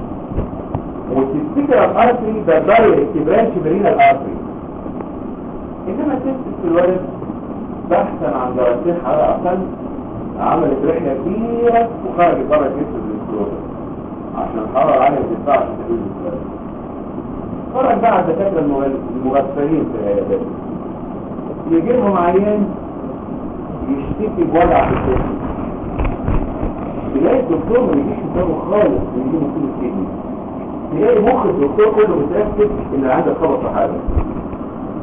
وتفتكر الارتري ده دايركت برانش برينا الارتري انما التست في الولد بحثا عن درجتين حرارة اقل عملت رحلة كبيرة وخرجت بره جسم الاسكروب عشان الحرارة العالية ما تنفعش تحويل الاسكروب خرج بقى الدكاترة المغفلين في العيادات يجي لهم عيان يشتكي بوجع في الجسم تلاقي الدكتور ما يجيش قدامه خالص ويجيبه كل الكدني تلاقي مخ الدكتور كله متأكد ان العيان خبط في حاجة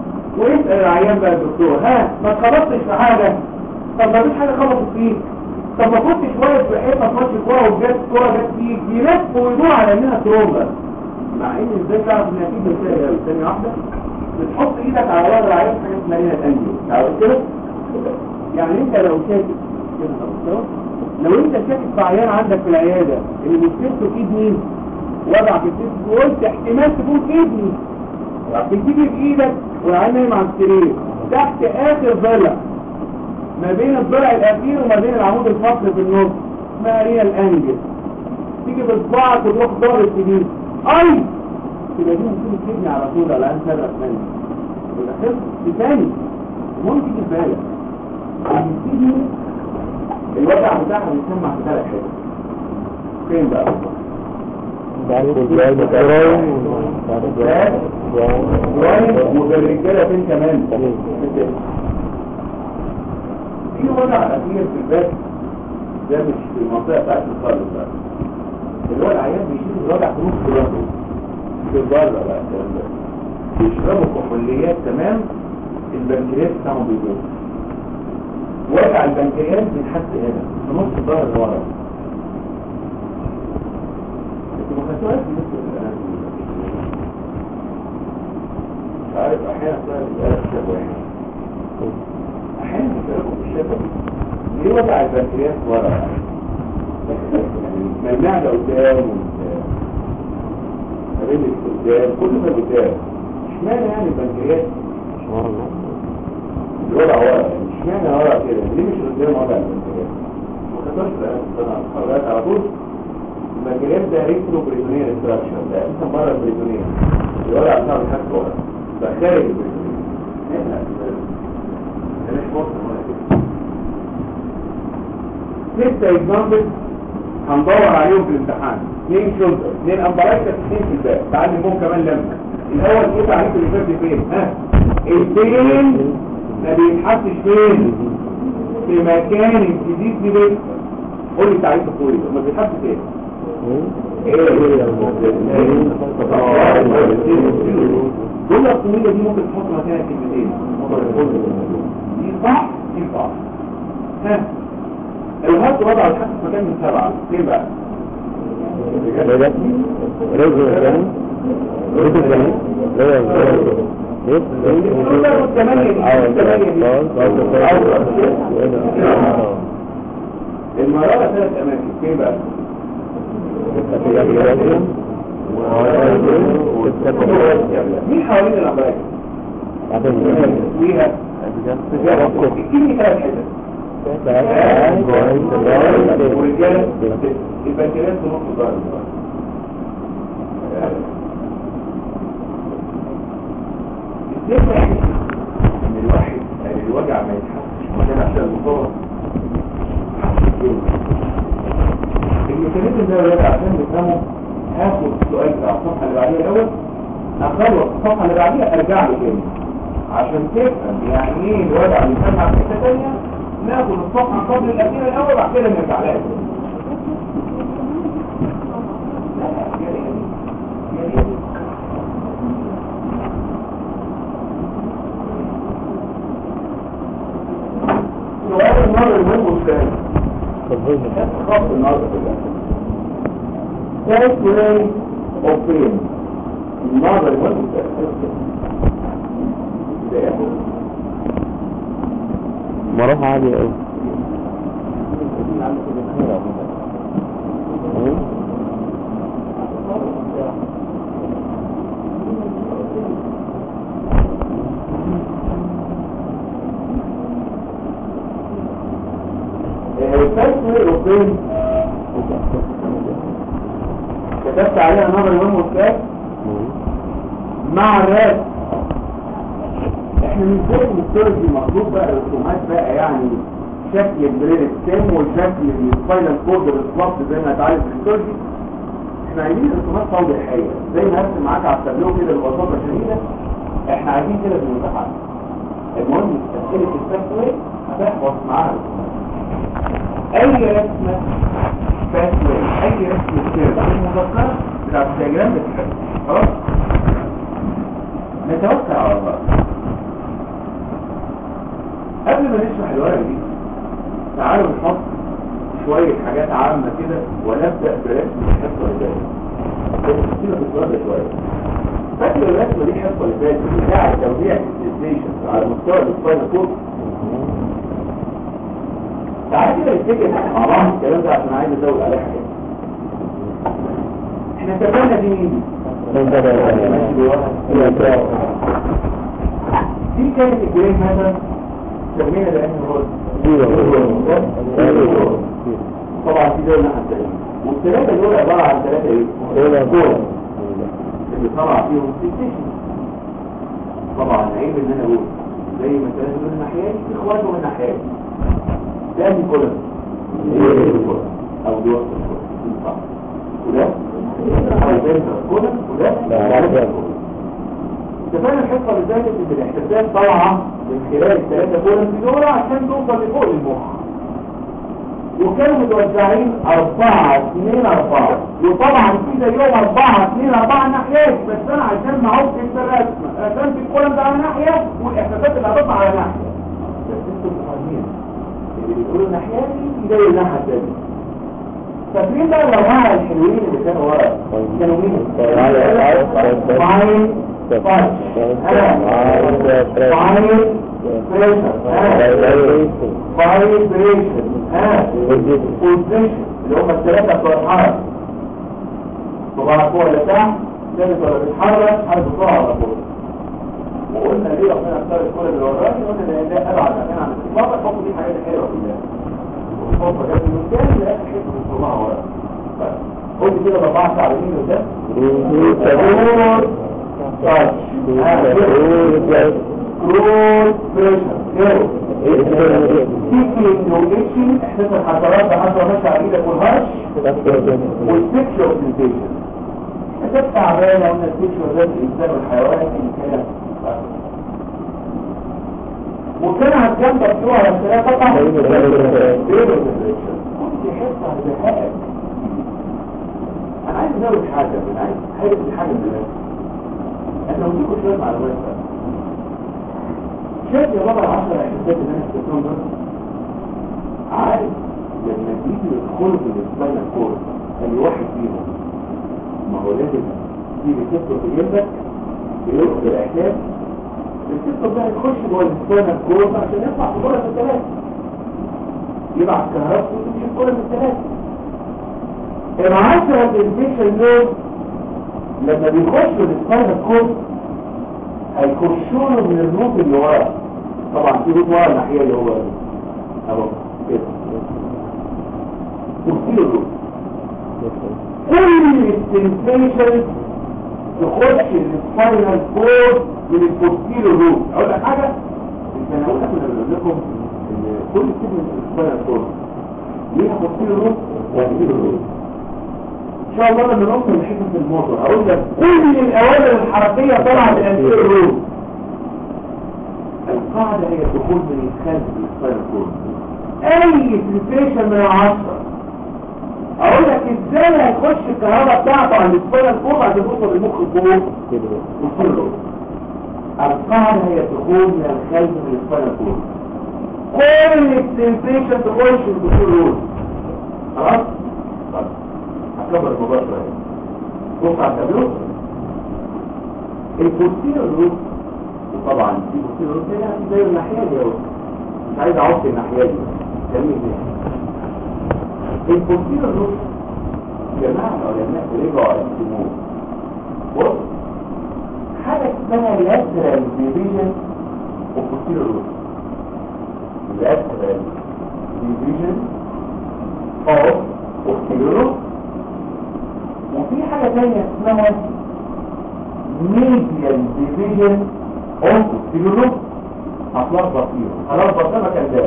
ويسأل العيان بقى الدكتور ها ما اتخبطتش في حاجة طب ما فيش حاجة خبطت فيك طب ما كنتش واقف في حته في ماتش الكوره وجت الكوره جت فيك يلف ويدور على انها تروما مع ان ازاي تعرف انها تيجي ازاي قوي ثانيه واحده بتحط ايدك على ظهر العيان حاجه اسمها ليها الانجيو تعرف كده يعني انت لو شاكك كده خلاص لو انت شاكك في عيان عندك في العياده اللي مشكلته كدني وضع في الجسم وقلت احتمال تكون كدني بتيجي بايدك والعيان نايم على السرير تحت اخر ضلع ما بين الضلع الاخير وما بين العمود الفقري في النص اسمها ريال انجل تيجي بصباعك وتروح ضارب جديد اي تبقى دي ممكن تبني على طول على ان سبب ثاني يبقى خلص في ثاني ممكن تبالغ تيجي الوضع بتاعها بيسمع في ثلاث حاجات فين بقى كويس وبالرجاله فين كمان في وضع اخير في الباب ده مش في المنطقه بتاعت الخالص بقى اللي هو العيان بيشيل الوضع في نص راسه في بره بقى الكلام ده بيشربوا كحوليات تمام البنكرياس بتاعهم بيدوب وجع البنكرياس بيتحس هنا في نص الظهر اللي ورا انتوا ما خدتوهاش في نص الاناتومي مش عارف احيانا تلاقي الاسئله شبه احيانا بيشربوا في الشفه ليه وجع البنكرياس ورا يعني ما المعده قدام الرجل قدام كل ما قدام اشمعنى يعني البنكرياس الوضع ورا يعني اشمعنى ورا كده ليه مش قدام وضع البنكرياس ما خدتش بقى الخرجات على طول البنكرياس ده ريترو بريتونيا استراكشر ده اساسا بره البريتونيا الوضع بتاعه بيتحط ورا ده خارج البريتونيا هنا ده مش مصر ولا كده ستة اكزامبل هندور عليهم في الامتحان اثنين شولدر اثنين امبرايكس اثنين في الباك تعلمهم كمان لما الاول ايه تعريف اللي فات فين ها البين ما بيتحطش فين في مكان الجديد دي بيه قول لي تعريف الطويل ما بيتحط فين ايه الجمله الطويله دي ممكن تحط مكانها كلمتين دي صح دي صح ها الهات وضع الحق في مكان من سبعة فين بقى رجل الثاني رجل الثاني المرارة ثلاث أماكن فين بقى مين حوالين الأمراض فيها اديني ثلاث حتت ورجاله البنكرياس في نص الظهر ازاي بقى ان الواحد يعني الوجع ما يتحسش مكان عشان المصاب الميكانيزم ده يا عشان نفهمه هاخد السؤال بتاع الصفحه اللي بعديها الاول اخلص الصفحه اللي بعديها ارجع له تاني عشان تفهم يعني ايه الوجع بيسمع في حته ثانيه ناخد الصفحة قبل الأخيرة الأول بعد كده نرجع لها سؤال المرة المهم والثاني خط النهاردة كلها ثالث ولاي أوبين النهاردة المهم والثاني ده ياخد مروحة عالية اوي الفلسفة الأوروبية كتبت عليها نظر اليوم والكاس مع الراب احنا مش زي الهيستولوجي مخلوق بقى رسومات بقى يعني شكل البريد ستيم وشكل السباينال كورد بالظبط زي ما اتعرف في الهيستولوجي احنا عايزين رسومات توضيحيه زي ما هرسم معاك على التابلو كده ببساطه شديده احنا عايزين كده في الامتحان المهم اسئله السوفت هتحفظ معاها اي رسمه فاسوي اي رسمه كده المذكره بتاعت الدياجرام بتتحفظ خلاص نتوكل على الله قبل ما نشرح الورقه دي تعالوا نحط شوية حاجات عامة كده ونبدأ برسم الحصة اللي فاتت بس كده في السؤال ده شوية فاكر الرسمة دي الحصة اللي فاتت بتاع توزيع الستيشن على مستوى السباينال كورد تعالى كده نفتكر مع بعض الكلام ده عشان عايز ازود عليه حاجات احنا اتفقنا دي مين؟ دي كانت الجرين مثلا سمينا لان هو طبعا في دول ناحية الثانية والثلاثة دول عبارة عن ثلاثة ايه؟ كورة اللي طلع فيهم ستيشن طبعا عيب ان انا اقول زي ما ثلاثة دول الناحيات اخواته من الناحيات ده دي كولم او دي وسط الكولم وده او بين الكولم وده اتفقنا الحصة اللي فاتت ان الاحتساب طالعة من خلال الثلاثة كولم دول عشان توصل لفوق المخ وكانوا متوزعين أربعة اثنين أربعة وطبعا في زيهم أربعة اثنين أربعة ناحيات بس أنا عشان ما عوض في الرسمة رسمت الكولم ده على ناحية والإحساسات اللي هتطلع على ناحية بس انتوا فاهمين اللي بيقولوا الناحية دي زي الناحية الثانية فاكرين بقى الأربعة الحلوين اللي كانوا ورا كانوا مين؟ معين فايت أنا معين بريشر أنا فايبريشن ها بوزيشن اللي هم الثلاثه بتوع الحركه طبعا فوق ولا تحت ثالث ولا بيتحرك حركه بسرعه ولا فوق وقلنا ليه ربنا اختار الكل اللي وراك قلنا لان ده ابعد مكان عن الاطلاق الحب دي حاجات حلوه كلها والفوق جت من قدام لا حته بتطلعها ورا قلت كده ضبعت على مين وده كروس بريشر كيرو سيكينج وإيشي احساس الحشرات لحد ما ماشي على ايدك والهرش والسكشوال سنسيشن احساس تعبانة قلنا السكشوال ده الانسان والحيوان اللي كان وكان على الجنب بتوع على الثلاثة طبعا كنت يحس على ذكائك انا عايز ازود حاجة انا عايز حاجة حاجة دلوقتي انا وديكم شوية معلومات بقى شايف يا بابا العشرة احساسات اللي انا استثنون دول عارف لما تيجي الخلق الاسبانيا الكورة اللي واحد فيهم ما هو لازم تيجي تكتب في جنبك بيرقص الاحساس الكتب ده يخش جوه الاسبانيا الكورة عشان يطلع في كورة الثلاثة يبعت كهربته وتمشي في كورة الثلاثة العشرة الانفكشن دول لما بيخشوا الاسبانيا الكورة هيخشوا له من النوت اللي ورا طبعا في نوت ورا الناحيه اللي هو اهو كده وكتير له كل السنسيشن تخش السباينال كورد من البوستيرو روت اقول لك حاجه انا اقول لك كنا بنقول لكم ان كل كلمه من السباينال كورد ليها بوستيرو روت وبوستيرو روت ان شاء الله لما نوصل لحته الموتور اقول لك كل الاوامر الحركيه طالعه من الانتير روت القاعده هي الدخول من الخلف للسباينال كورد اي سنسيشن من العشره اقول لك ازاي هيخش الكهرباء بتاعته عند السباينال كورد عشان توصل للمخ فوق وكله القاعده هي الدخول من الخلف من السباينال كورد كل السنسيشن تخش في الدخول روت خلاص خلاص هكبر الموضوع شويه بص على التابلو البوستيريور روت وطبعا في بوستيريور روت هنا في زي الناحيه دي اهو مش عايز اعوض الناحيه دي خليني هنا البوستيريور روت جماعه العلماء رجعوا يقسموه بص حاجه اسمها لاترال ديفيجن وبوستيريور روت لاترال ديفيجن اوف بوستيريور روت وفي حاجة تانية اسمها medial division of posterior هتلخبط فيهم هلخبط ده مكان ده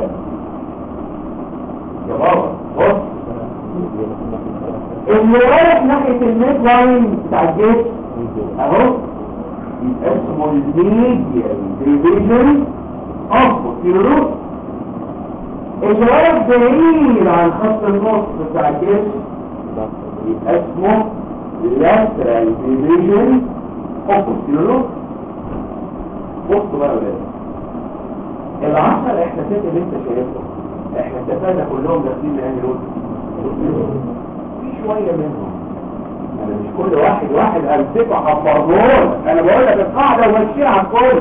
يا بابا بص اللي رايح ناحية الميد لاين بتاع الجيش اهو يبقى اسمه الميديال ديفيجن اوف posterior اللي رايح بعيد عن خط النص بتاع الجيش يبقى اسمه lateral division of posterior بص بقى يا ولاد العشر احساسات اللي انت شايفها احنا اتفقنا كلهم داخلين لاني رول في شويه منهم انا مش كل واحد واحد امسكه حفظهول انا بقول لك القاعده ومشيها على الكل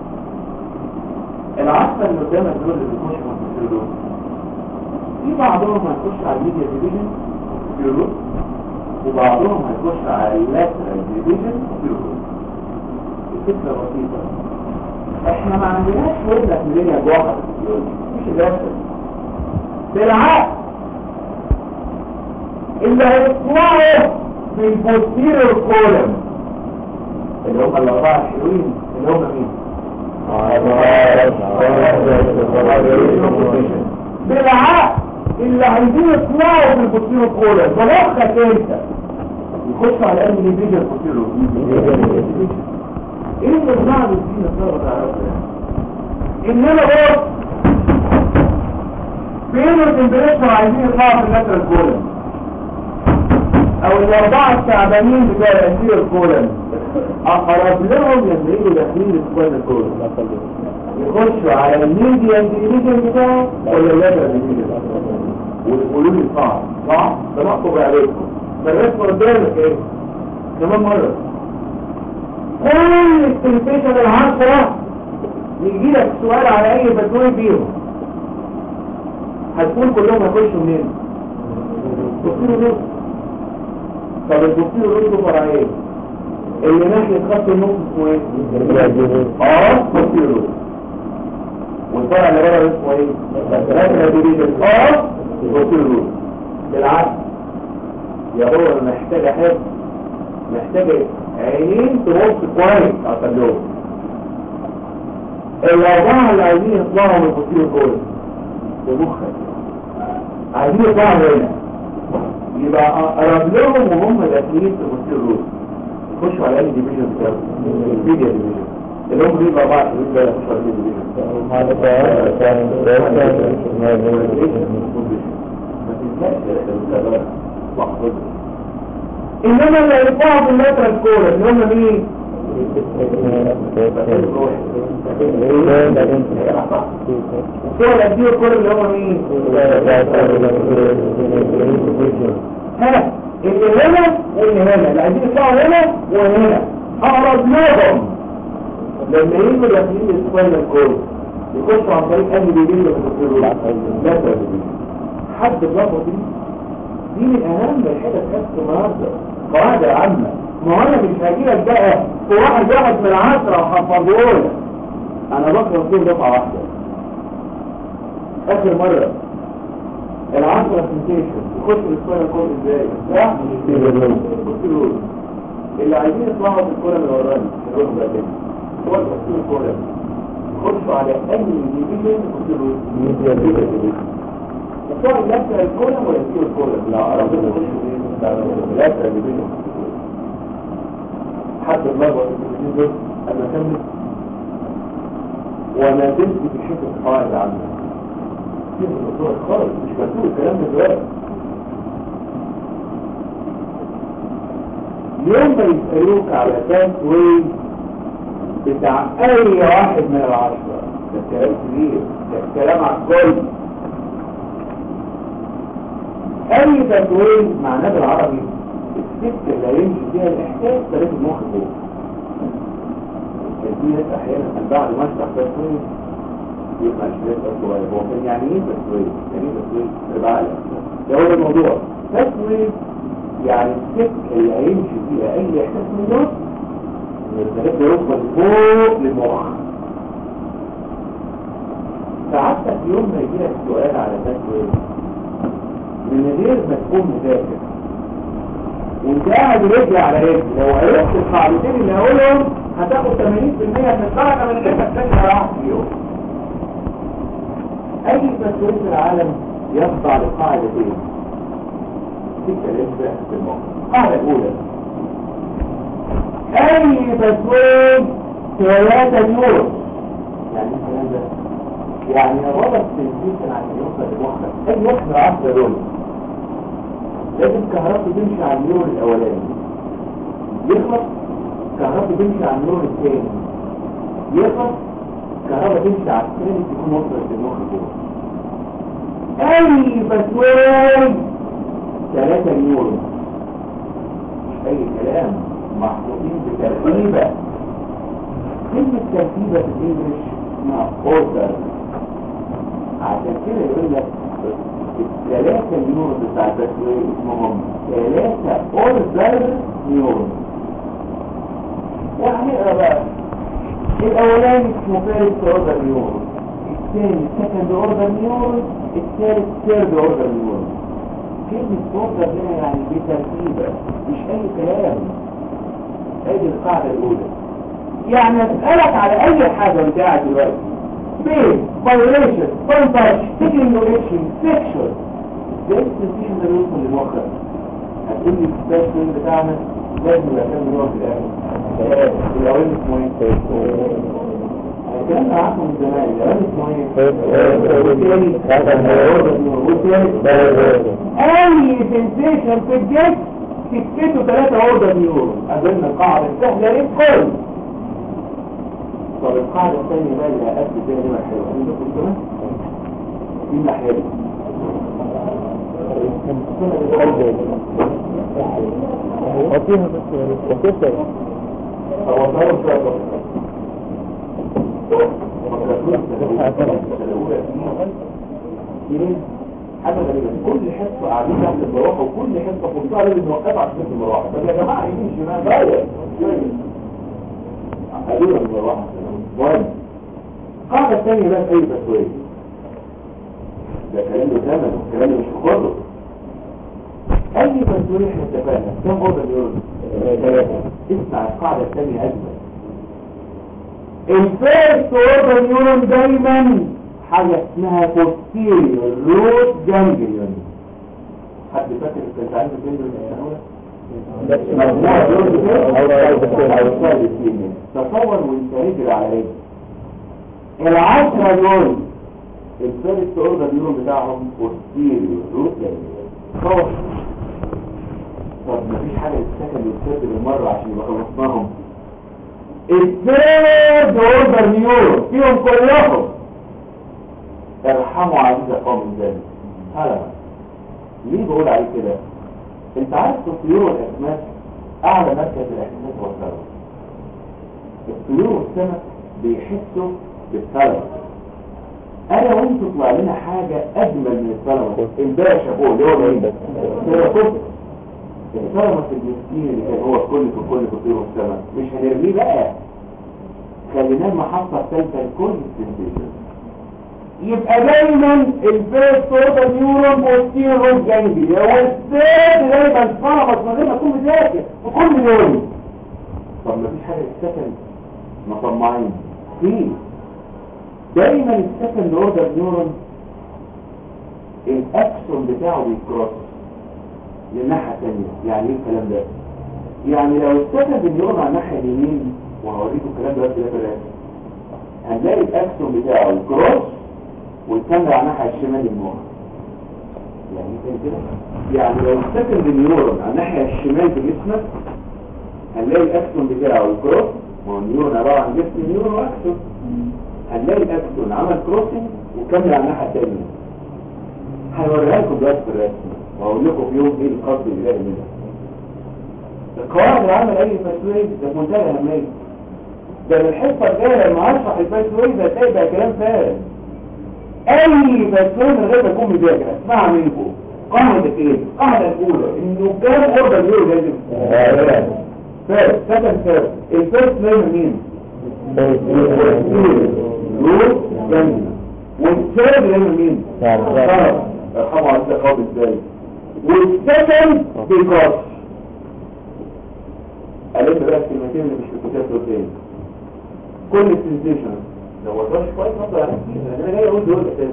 العصر اللي قدامك دول اللي بيخشوا في الفيديو دول في بعضهم هيخش على الميديا ديفيجن فيديو وبعضهم هيخش على اللاترال ديفيجن فيديو الفكره بسيطه احنا ما عندناش وزنك مليون واحد مش اللاترال بالعكس اللي هيطلعوا في البوستيريور كولم اللي هم الاربعه الحلوين اللي هم مين؟ بالعكس اللي عايزين يطلعوا في البوستيريور كولم بمخك انت يخش على انهي ديفيجن البوستيريور ايه اللي بنعمل فيه نصرف تعرفه يعني انما بص فين التمبريتشر عايزين يطلعوا في اللاترال كولم او الاربعه التعبانين بتوع الانتير كولم اقرب لهم لما يجوا داخلين السكوان الكولم يخشوا على الميديان ديفيجن بتاعه ولا اللاترال ديفيجن ويقولوا لي صعب صعب ده مكتوب عليكم فالرسم قدامك ايه كمان مره كل التلفزيون العشرة يجي لك سؤال على اي بتقول بيهم هتقول كلهم هيخشوا منين دكتور نص طب الدكتور نص فرعين اللي ناحية خط النص اسمه ايه اه دكتور نص والفرع اللي بره اسمه ايه ثلاثة ديفيجن اه دكتور نص بالعكس يا هو محتاج احب محتاج عينين تبص كويس على التجربة الأربعة اللي عايزين يطلعوا من البوتير كله بمخك عايزين يطلعوا هنا يبقى أقرب لهم وهم داخلين في البوتير روز يخشوا على أي ديفيجن بتاعهم الميديا ديفيجن اللي هم دي الأربعة اللي بيبقى يخشوا على الديفيجن انما اللي يطلعوا في اللاترال كولر اللي هم مين الصورة الأدية كولر اللي هم مين ها اللي هنا واللي هنا اللي عايزين يطلعوا هنا وهنا اقرب لهم لما يجوا داخلين السكوير كولر يخشوا عن طريق انهي بيجي له لاترال حد الرقم دي دي من اهم الحتت كانت النهارده قاعدة عامة ما هو انا مش هجيلك بقى في واحد واحد من العشرة وحفظهولك انا بكره فيه دفعة واحدة اخر مرة العشرة سنتيشن يخش الاسكولة كل ازاي صح؟ بص له اللي عايزين يطلعوا في الكولة من وراني يروحوا بقى تاني هو التفصيل الكولة يخشوا على اي ديفيجن بص له بتوع اللاتر الكولم ولا الكيو الكولم لا ربنا يخش في اللاتر اللي بينهم حتى المرة اللي دول انا كمل وما زلت في حته القواعد العامة كيف الموضوع خالص مش مكتوب الكلام ده دلوقتي يوم ما يسألوك على تاس واي بتاع اي واحد من العشرة ده كلام كبير ده كلام على الكل اي تدوين معناه بالعربي السكه اللي هيمشي فيها الاحساس طريق المخ فوق في ناس احيانا بعد ما اشرح تدوين يبقى شويه تدوين هو كان يعني ايه تدوين؟ يعني ايه تدوين؟ بالعقل ده هو الموضوع تدوين يعني السكه اللي هيمشي فيها اي احساس من دول الطريق يوصل فوق للمخ ساعتك يوم ما يجي لك سؤال على تدوين من غير ما تكون مذاكر وانت قاعد رجل على رجل لو عرفت القاعدتين اللي هقولهم هتاخد 80% من الدرجه من اللي انت بتذاكر راح فيهم اي تسويق في العالم يخضع لقاعدتين ستة لسه في الموقع القاعدة الأولى أي تسويق ثلاثة يورو يعني ايه الكلام ده؟ يعني ربط سنسيشن عشان يوصل لمخك اي واحدة عشرة دول لازم كهربته تمشي على النور الاولاني يخلص كهربته تمشي على النور الثاني يخلص كهرباء تمشي على الثاني تكون وصلت للمخ جوه اي بسوي ثلاثة نيورون مش اي كلام محطوطين بترتيبة كلمة ترتيبة في الانجليش اسمها اوردر عشان كده يقول لك الثلاثة نيورون بتاع التسويق اسمهم ثلاثة اوردر نيورون وهنقرا بقى الاولاني اسمه فيرست اوردر نيورون الثاني سكند اوردر نيورون الثالث ثيرد اوردر نيورون كلمة اوردر هنا يعني بترتيبة مش اي كلام ادي القاعدة الاولى يعني اسألك على اي حاجة وانت قاعد دلوقتي بين فايوليشن كونتاكت تيكينج اكشن سيكشوال ازاي السنسيشن ده بيوصل لمخك هتقول لي السبيشن بتاعنا لازم يبقى كام نوع في الاخر الاولاني اسمه ايه؟ الكلام ده عارفه من زمان الاولاني اسمه ايه؟ اي سنسيشن في الجسم تكتبه ثلاثة اوردر نيورون قابلنا القاعدة السهلة للكل طب القاعدة الثانية بقى اللي هقفل فيها دي حلوة عندكم كده؟ دي محل وفيها بس وكيف هو صار شوية حاجة غريبة كل حصة قاعدين تحت المروحة وكل حصة فرصة لازم نوقفها عشان تحت المروحة طب يا جماعة يمين شمال رايح قالوا المروحة مهم القاعدة الثانية بقى ايه تسوية ده كلام له ثمن والكلام مش في كله اي تسوية احنا اتفقنا كم اوضه نيورون ثلاثة اسمع القاعدة الثانية اجمل الفيرست اوردر نيورون دايما حاجة اسمها posterior root ganglion حد فاكر كنت عايز تنزل مجموعة دول تصور وانت رجل على رجل العشرة دول الفيرست اوردر نيورون بتاعهم posterior root ganglion تصور طب مفيش حاجة تتسكن والثالث بالمرة عشان يبقى خلصناهم الثيرد اوردر نيورون فيهم كلهم ارحموا عزيزة قوم ذلك هلا ليه بقول عليه كده انت عارف الطيور والاسماك اعلى مركز الاحساس هو الثروة الطيور والسمك بيحسوا بالثروة انا وانت طلع لنا حاجة اجمل من الثروة الباشا فوق اللي هو بعيد الثروة الثروة المسكين اللي كان هو الكل في الكل في الطيور والسمك مش هنرميه بقى خليناه المحطة الثالثة لكل السنسيشن يبقى دايما الفيرست اوردر نيورون بوستير روت جانبي والثالث دايما فرمت من غير ما تكون مذاكر في كل يوم طب مفيش حاجه السكند مطمعين في دايما السكند اوردر نيورون الاكسون بتاعه بيكروس للناحيه الثانيه يعني ايه الكلام ده يعني لو السكند نيورون على الناحيه اليمين وهوريكم الكلام ده دلوقتي ده هنلاقي الاكسون بتاعه كروس والكاميرا على الناحيه الشمال المخ يعني ايه كده يعني لو السكند نيورون على الناحيه الشمال في جسمك هنلاقي الاكسون بتاعه كروس ما هو النيورون عباره عن جسم نيورون واكسون هنلاقي الاكسون عمل كروسنج والكاميرا على الناحيه الثانيه هوريها لكم دلوقتي في الرسم واقول لكم في يوم ايه القصد اللي جاي منها القواعد اللي عمل اي فاسويد ده في منتهى الاهميه ده من الحصه الجايه لما هشرح الفاسويد هتلاقي بقى كلام فارغ اي فاسويد من غير ما تكون مذاكر اسمعها منكم قاعده ايه القاعده الاولى انه كام اوردر نيورو لازم فارغ سكند فارغ الفيرست نيم مين روت جنبي والثالث نيم مين ارحموا على التقاضي ازاي والسكند بيكاس قالت بقى الكلمتين اللي مش في الكتاب دول تاني كل السنسيشن لو وضعش كويس نظر على انا جاي اقول دول اساس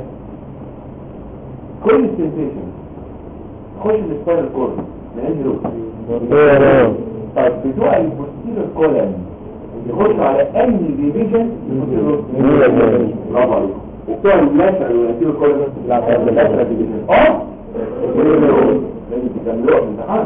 كل السنسيشن خش السبايرال كورد لان روت طيب بتوع البوستيريور كولن يخش على اي ديفيجن برافو عليكم وبتوع اللاترال والانتيريور كولن اللاترال ديفيجن اه لازم تكملوها في الامتحان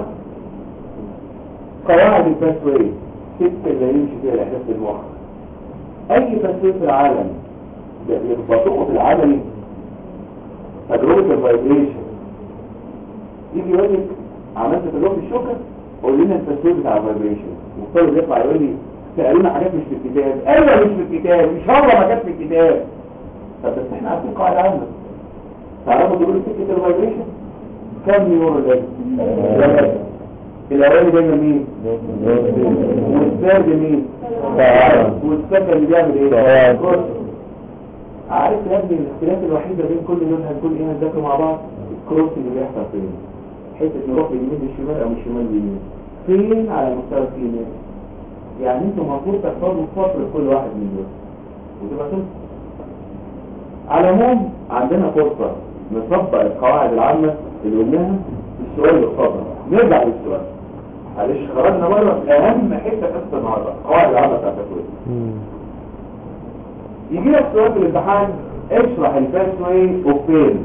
قواعد الباسوي ست اللي يمشي فيها الاحداث المخ اي باسوي في العالم يخبطوه في العملي تجربة الفايبريشن يجي يقول لك عملت تجربة الشوكة قول لنا التسويق بتاع الفايبريشن والطالب يطلع يقول لي سألونا حاجات مش في الكتاب ايوه مش في الكتاب مش هو ما كانت في الكتاب طب بس احنا عارفين قاعدة عامة تعرفوا تقولوا سكة الفايبريشن كم نيورو ده؟ ثلاثة الاولاني دايما مين؟ والثالث مين؟ والسكن اللي بيعمل ايه؟ كروس. عارف يا ابني الاختلاف الوحيد بين كل لون هنكون ايه هنذاكر مع بعض الكروس اللي بيحصل فين حته نروح باليمين للشمال او من الشمال لليمين فين على مستوى الكيمياء يعني انتوا المفروض تحفظوا سطر كل واحد من دول وتبقى تنسى على العموم عندنا فرصه نطبق القواعد العامه اللي قلناها في السؤال اللي قصادنا نرجع للسؤال معلش خرجنا بره اهم حته قصه النهارده القواعد العامه بتاعت التكوين يجي لك سؤال في الامتحان اشرح الباسوي اوف بين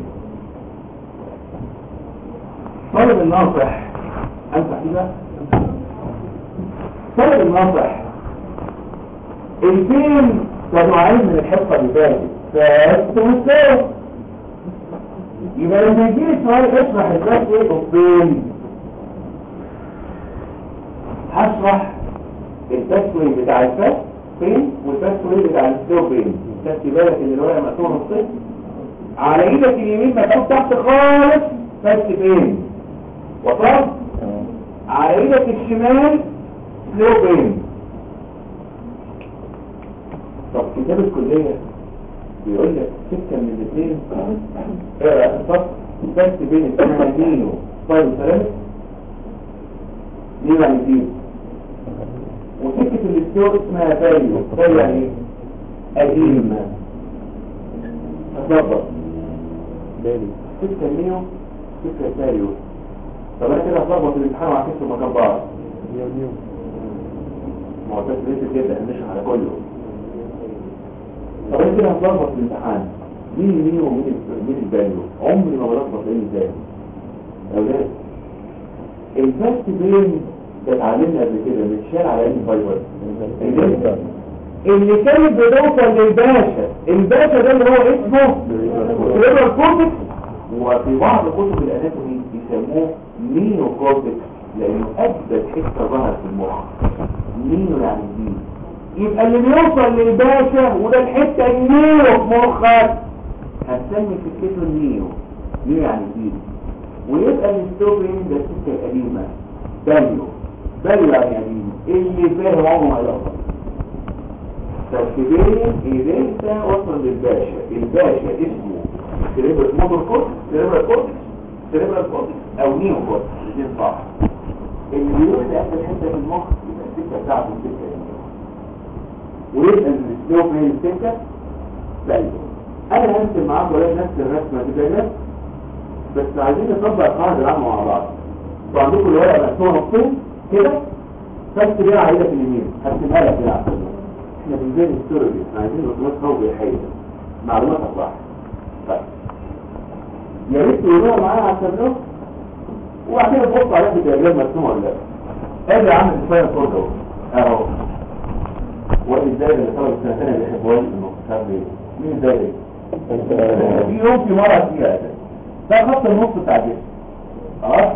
طالب الناصح انصح دي بقى طالب الناصح البين كنوعين من الحصه اللي فاتت فاست وستاف يبقى لما يجي لي سؤال اشرح الباسوي اوف بين هشرح الباسوي بتاع الفاست فين والباسوي بتاع الستو فين خدت بالك ان الورقه مقسومه نصين على ايدك اليمين مكتوب تحت خالص فاست فين وصلت على ايدك الشمال سلو فين طب كتاب الكليه بيقول لك سكه من الاثنين اقرا الصف فاست فين اسمها دينو طيب سلام دي يعني دينو وسكة الاستيور اسمها فاليو فاليو يعني ايه؟ قديم هتلخبط بالي سكة ميو سكة فاليو طب انا كده هتلخبط الامتحان وهكسر مكان بعض نيو نيو ما هو بس لسه كده هنشرح على كله طب انا كده هتلخبط الامتحان مين مين ومين ال- مين الفاليو عمري ما بلخبط ايه ازاي يا اولاد الفاست بين ده اتعلمنا قبل كده متشال على ان فايبر الدلتا. اللي كانت بتوصل للباشا الباشا ده اللي هو اسمه سيريبرال كورتكس وفي بعض كتب الاناتومي بيسموه مينو كورتكس لانه اجدد حته ظهر في المخ مينو يعني جديد يبقى اللي بيوصل للباشا وده الحته النيو في مخك هنسمي سكته النيو نيو يعني جديد ويبقى الستوبين ده السكه القديمه باليو باليو يعني قديم اللي فاهم عمره ما يلخبط ترتيبين إيديتا وصل للباشا الباشا اسمه سيريبرال موتور كورتكس سيريبرال كورتكس سيريبرال كورتكس أو نيو كورتكس الاثنين صح اللي بيروح لآخر حتة في المخ يبقى السكة بتاعته السكة دي ويبقى السلو فين السكة بقى أنا هرسم معاك ولا نفس الرسمة دي كده بس عايزين نطبق القاعدة العامة مع بعض انتوا عندكم الورقة مقسومة نصين كده بس بيها على ايدك اليمين هرسمها لك كده على السلم. احنا بنزل الهيستوري احنا عايزين معلومات قوية حقيقية معلومات صح طيب يا ريت تقولوها معايا على التابلو وبعدين تبص عليها في الدياجرام مرسومه ولا لا ادي عامل الفايل كود اهو اهو وادي ازاي اللي طلب السنه الثانيه بيحبوا انه مش عارف ايه مين ازاي ايه في يوم في مره فيها ده ده خط النص بتاع الجسم خلاص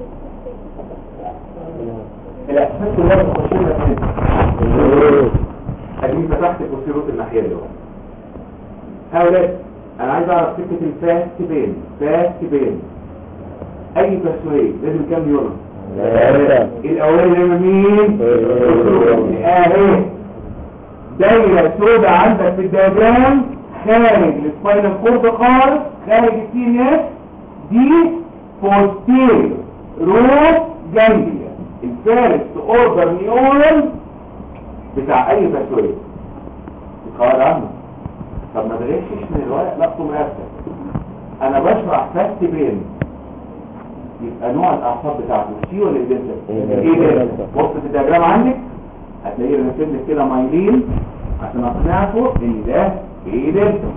الاحساس كلها بتخش لنا فين ادي فتحت الكوسيروت الناحيه دي هؤلاء انا عايز اعرف سكه الفاست بين فاست بين اي تسويه لازم كام يورو ثلاثة. الاولاني دايما مين اهي دايره سوداء عندك في الدياجرام خارج السباينال كورد خالص خارج السي ان اس دي بوستيريور روت جانجليا الفارس اوردر نيورال بتاع اي تسويه القواعد عنه طب ما تغشش من الورق لا تقوم راسك انا بشرح فاست بين يبقى نوع الاعصاب بتاعته سي ولا دلتا ايه ده بص في الدياجرام عندك هتلاقيه راسم لك كده مايلين عشان اقنعكم ان ده ايه دلتا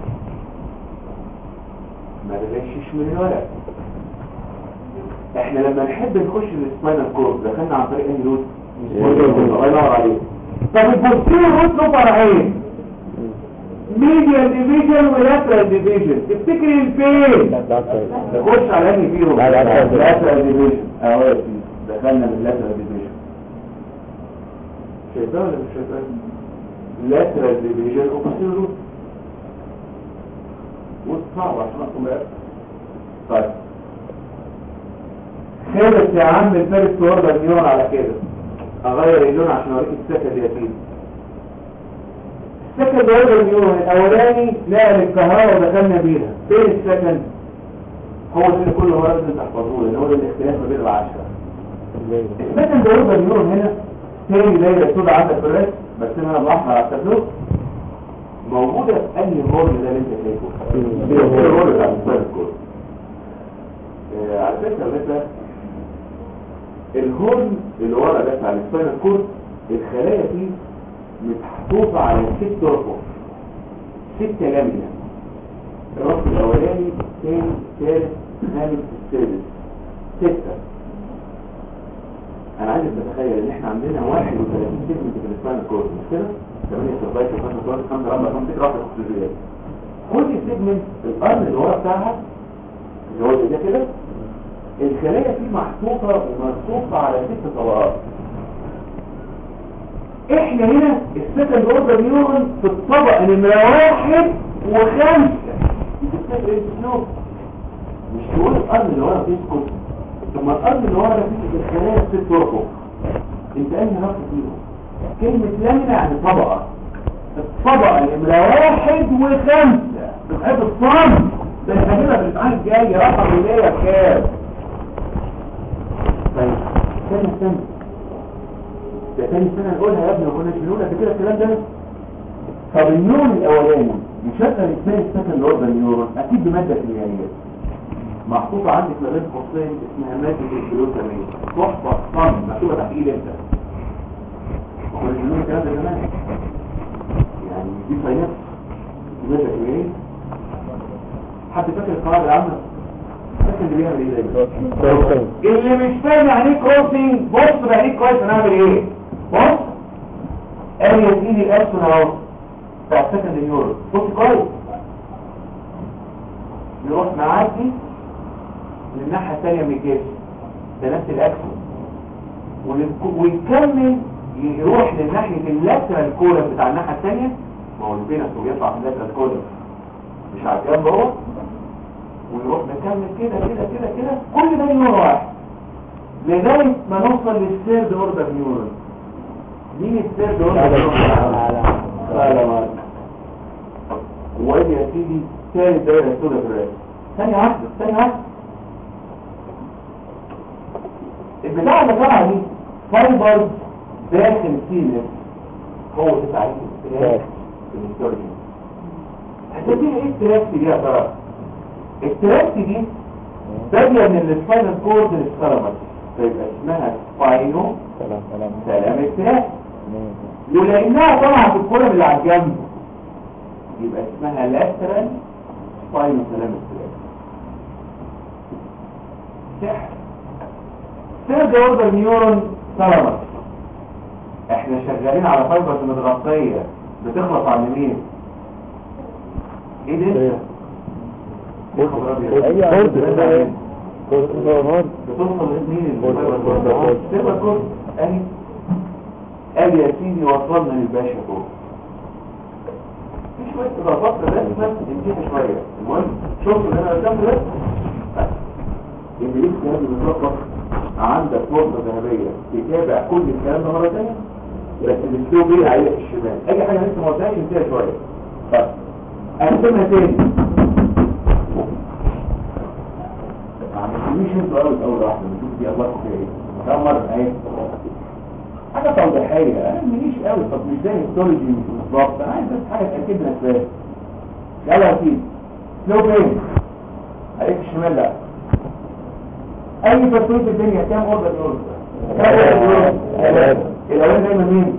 ما تغشش من الورق احنا لما نحب نخش السباينال كورد دخلنا عن طريق انهي روت الله ينور عليك طب البوستيريور روت له فرعين ميديال ديفيجن ولاترال ديفيجن تفتكر الفين نخش على انهي فيهم لا، لا، لا. لاترال ديفيجن اهو يا سيدي دخلنا من لاترال ديفيجن شايفاه ولا مش شايفاه لاترال ديفيجن وبصيروا وصعب عشان اقوم بقى طيب خلص يا عم الفارس وردة نيون على كده اغير اللون عشان اوريك السكن يا سيدي السكن وردة نيون الاولاني نقل الكهرباء ودخلنا بيها فين السكن هو ده اللي كل مرة لازم تحفظوه لان هو ده الاختلاف ما بين العشرة السكن وردة نيون هنا تاني دايرة سودة عندك في الرسم بس انا بلاحظها على التابلو موجودة في أي مورد ده اللي انت شايفه هي كل مورد على السبايل كود آه، على فكرة مثلا الهورن اللي ورا ده بتاع السبايل كود الخلايا فيه محطوطة على ست رفوف ست لامية الرف الأولاني الثاني الثالث الخامس السادس ستة انا عايزك تتخيل ان احنا عندنا 31 سيجمنت في السباينال كورد مش كده 8 سيرفايس وخمسة كورد 5 رمى 5 راحة اكسجينات كل سيجمنت القرن اللي ورا بتاعها اللي هو ده كده الخلايا فيه محطوطة ومرصوصة على ست طبقات احنا هنا السكند اوردر نيورون في الطبقة نمرة واحد وخمسة مش تقول القرن اللي ورا بيسكت ثم الارض اللي ورا فيه الخلايا ست طرق انت انهي رفض فيهم كلمة لامنة يعني طبقة الطبقة نمرة واحد وخمسة تبقى الصم ده الحبيبة في الامتحان الجاي رقم المية بكام طيب استنى استنى ده تاني سنة نقولها يا ابني ما كناش بنقول قبل كده الكلام ده طب النيورون الاولاني مشغل اثنين السكند اوردر نيورون اكيد بمادة كيميائية محطوطة عندك ما بين قوسين اسمها مادة الجلوتامين تحفظ صم مكتوبة تحت ايد انت هو اللي بيقولوا الكلام ده زمان يعني دي فاينات مادة كيميائية حد فاكر القواعد العامة فاكر اللي بيعمل ايه ده اللي مش فاهم يعني ايه كروسنج بص بقى ليه كويس هنعمل ايه بص اريا ايدي الاسفل اهو بتاع السكند نيورو بص كويس يروح معدي للناحية الثانية من الجسم ده نفس الاكسون وللك- ويكمل يروح لناحية اللاترال كولر بتاع الناحية الثانية ما هو البينس وبيطلع في اللاترال كولر مش على الجنب هو ويروح مكمل كده كده كده كده كل ده نيورون واحد لغاية ما نوصل للثيرد اوردر نيورون مين الثيرد اوردر نيورون؟ لا مارك وادي يا سيدي ثالث دايرة السوداء في الرئة ثانية واحدة ثانية واحدة البتاع اللي طالعة دي فايبر داخل سيلس هو تسعين استراك الهيستوريا هتدينا ايه التراك دي يا ترى التراك دي بادية من السباينال كورد للسلامة فيبقى اسمها سباينو سلام سلام سلام التراك ولانها طالعة في الكولم اللي على الجنب يبقى اسمها لاترال سباينو سلام التراك سحر سيرد اوردر نيورون سلامة احنا شغالين على فايبرز متغطية بتخلص على مين ايه ده يا خبر أبيض. بتوصل لاثنين تبقى كل اهي قال يا سيدي وصلنا للباشا فوق في شوية اضافات بس بس نمشيها شوية المهم شوفوا اللي انا قدامه ده بس. اللي لسه هذه بالظبط عندك فرصة ذهبية تتابع كل الكلام ده مرة تانية بس الاسلوب ايه عليك الشمال اي حاجة لسه ما قلتهاش انتهى شوية طيب اقسمها تاني مش انتوا اول اول واحده بنشوف دي الله فيها ايه كم مره اهي حاجه توضيحيه انا ماليش قوي طب مش زي هيستولوجي بالظبط انا عايز بس حاجه تاكد لك بس يلا يا سيدي لو فين عليك الشمال لا اي تصوير في الدنيا كام اوردر اوردر الاولاني دايما مين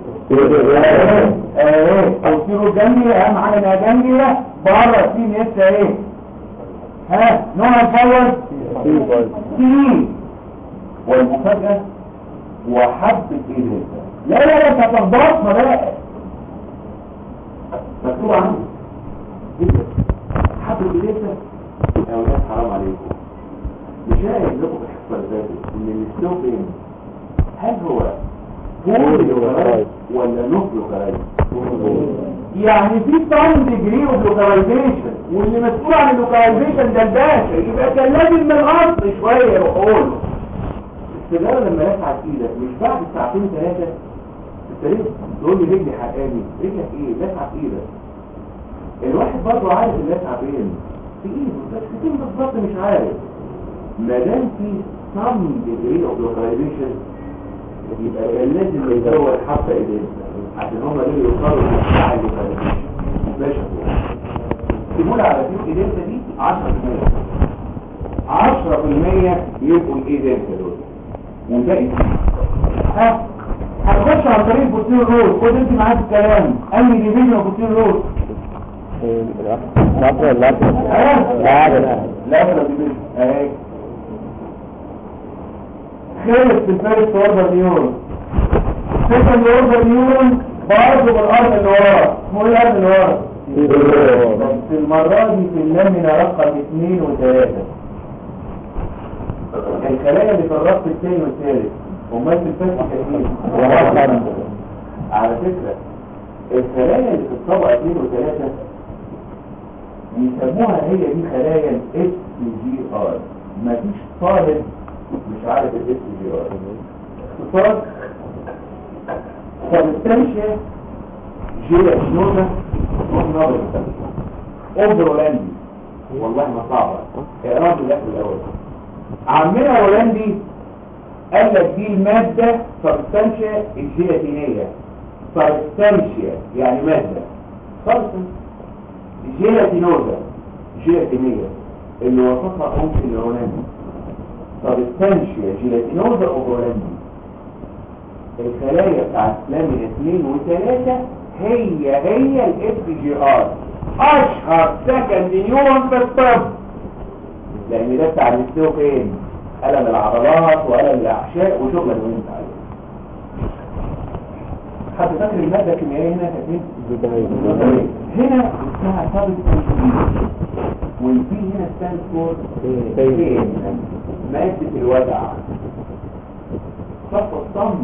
ايه توصيله جنبي اهم حاجه انها جنبي بره في لسه ايه ها نوع الفاور سنين والمفاجأة وحبة ايه لا لا لا تتخبطنا بقى مكتوب عنه حبة إليسة يا ولاد حرام عليكم مش انا قايل لكم في الحصة اللي فاتت ان السلوبين هل هو فول لوكالايز ولا نص لوكالايز يعني في سام ديجري اوف لوكاليزيشن واللي مسؤول عن اللوكاليزيشن ده الباشا يبقى كان لازم من الاصل شويه يروحوا له السيجاره لما لسعت ايدك مش بعد ساعتين ثلاثه التاريخ تقول لي رجلي حقاني رجلك ايه لسعت ايدك الواحد برضه عارف اللسعه فين في ايده بس فين بالظبط مش عارف ما دام في سام ديجري اوف لوكاليزيشن يبقى كان لازم يدور حتى ايديه عشان هم دول يوصلوا للساعة اللي فاتت مباشر تقول على فيك ايدينتا دي 10% 10% يبقوا الايدينتا دول والباقي ها هتخش على طريق بوتير روز خد انت معاك الكلام انهي ديفيجن بوتير روز العفو العفو لا لا لا ديفيجن اهي خلص في الفيرست اوردر نيورون سكند اوردر نيورون برضه بالارض اللي ورا اسمه ايه الارض اللي ورا بس المرة دي في اللامنة رقم اثنين وثلاثة الخلايا اللي في الرقم الثاني والثالث امال في الفتح كثير على فكرة الخلايا اللي في الطبقة اثنين وثلاثة بيسموها هي دي خلايا الاس جي ار مفيش طالب مش عارف الاس جي ار اختصار سبستانشيا جيلا شنوزة نظر اوبر هولندي والله ما صعبة اقراب الاخر الاول عمنا هولندي قال لك دي المادة سبستانشيا الجيلاتينية سبستانشيا يعني مادة سبستانس جيلاتينوزا جيلاتينية اللي وصفها أمس الهولندي سبستانشيا جيلاتينوزا اوبر هولندي الخلايا بتاعت لامين اثنين وثلاثة هي هي الاف جي ار اشهر سكند نيورون في الطب لان ده بتاع الاستيو فين الم العضلات والم الاحشاء وشغل المهم عليه حد فاكر المادة الكيميائية هنا كانت هنا اسمها ثابت والبي هنا ستاند فور فين مادة الوجع صف الصم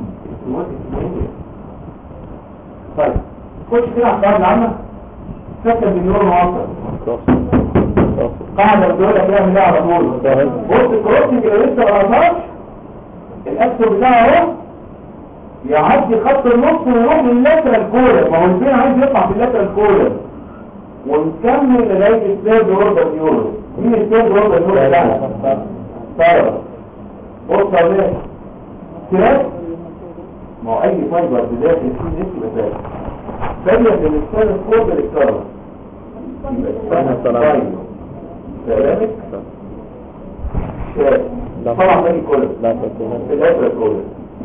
طيب خش كده على القاعدة العامة سكن مليون واصل قاعدة بتقول لك ايه من على طول بص الكروسنج اللي لسه ما قرناش الاكسو بتاعه اهو يعدي خط النص ويروح لللاترال كولر ما هو البين عايز يطلع في اللاترال كولر ونكمل لغايه الثيرد اوردر نيورو مين الثيرد اوردر نيورو بتاعنا؟ طيب بص يا ولاد كده ما هو اي فايبر بداية فيه نفسي بذلك فايبر من السنة الكورد الكترون سيراميك طبعا باقي كله الاسر كله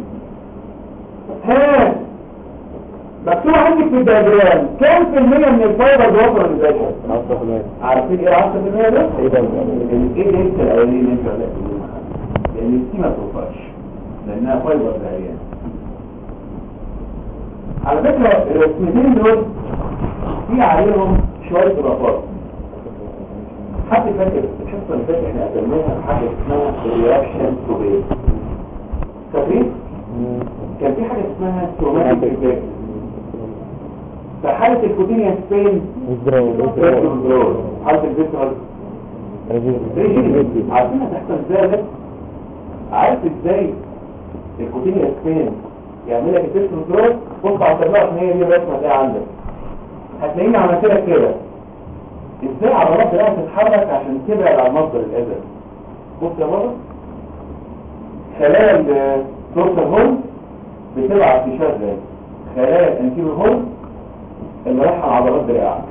ها مكتوب عندك في الدياجرام كام في المية من الفايبر بيوصل للبشر عارفين ايه 10% ده؟ ايه ده؟ ايه لسه الاولاني اللي انت لان السي ما توصلش لانها فايبر زهريان على فكرة الرسمتين دول في عليهم شوية اضافات حد فاكر الحصة اللي فاتت احنا قدمناها حاجة اسمها رياكشن تو بيت فاكرين؟ كان في حاجة اسمها سوماتيك افكت في حالة الكوتينيا سبين وزدرو حالة الفيترال ريجيم عارفين هتحصل ازاي بس عارف ازاي الكوتينيا سبين يعمل لك الفيترال دروب بص على الطبيعة ان هي دي الرسمة دي عندك هتلاقيني عملت لك كده ازاي عضلات الرأس تتحرك عشان تبعد عن مصدر الاذى بص يا بابا خلايا الدورسال هول بتبعت تشغل خلايا الانتيريور هول اللي رايحه على عضلات دراعك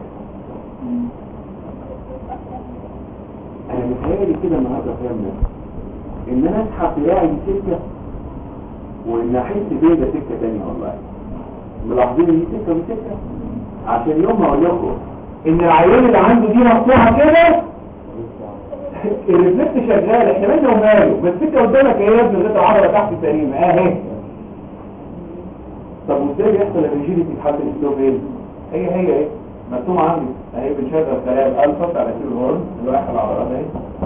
انا متهيألي كده النهارده فهمنا ان انا اسحب دراعي دي سكه وان احس بيه ده سكه تانية والله ملاحظين ان دي سكه ودي سكه عشان يوم ما اقول لكم ان العيان اللي عنده دي مفتوحه كده الريفلكس شغال احنا مالنا وماله بس انت قدامك ايه يا ابني غير العضله تحت سليمه اهي طب وازاي بيحصل الريجيديتي في حاله الاسلوب ايه هي هي ايه مكتوب عندي اهي بنشغل كلام الفا بتاع الاسيل الهورن اللي رايح العضلات اهي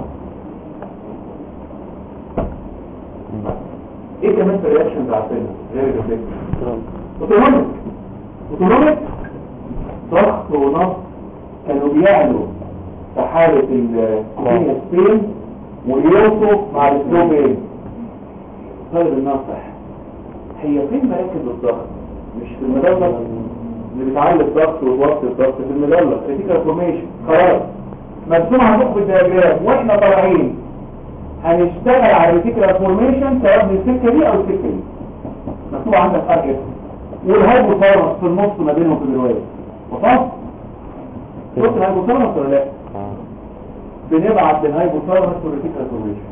ايه كمان في الرياكشن بتاع السن غير الريفلكس اوتونوميك اوتونوميك ضغط ونبض كانوا بيعلوا في حالة السبين ويوصوا مع السلوبين طالب الناصح هي فين مراكز الضغط مش في المدلل اللي بتعلي الضغط وتوطي الضغط في المدلل كريتيكال فورميشن خلاص مرسوم عندكم في الدياجرام واحنا طالعين هنشتغل على الريتيكال فورميشن سواء من السكه دي او السكه دي مكتوب عندك ار اف والهايبوثالاموس في النص ما بينهم في الروايه وصلت شفت الهايبوثالاموس ولا لا بنبعت للهايبوثالاموس والريتيكال فورميشن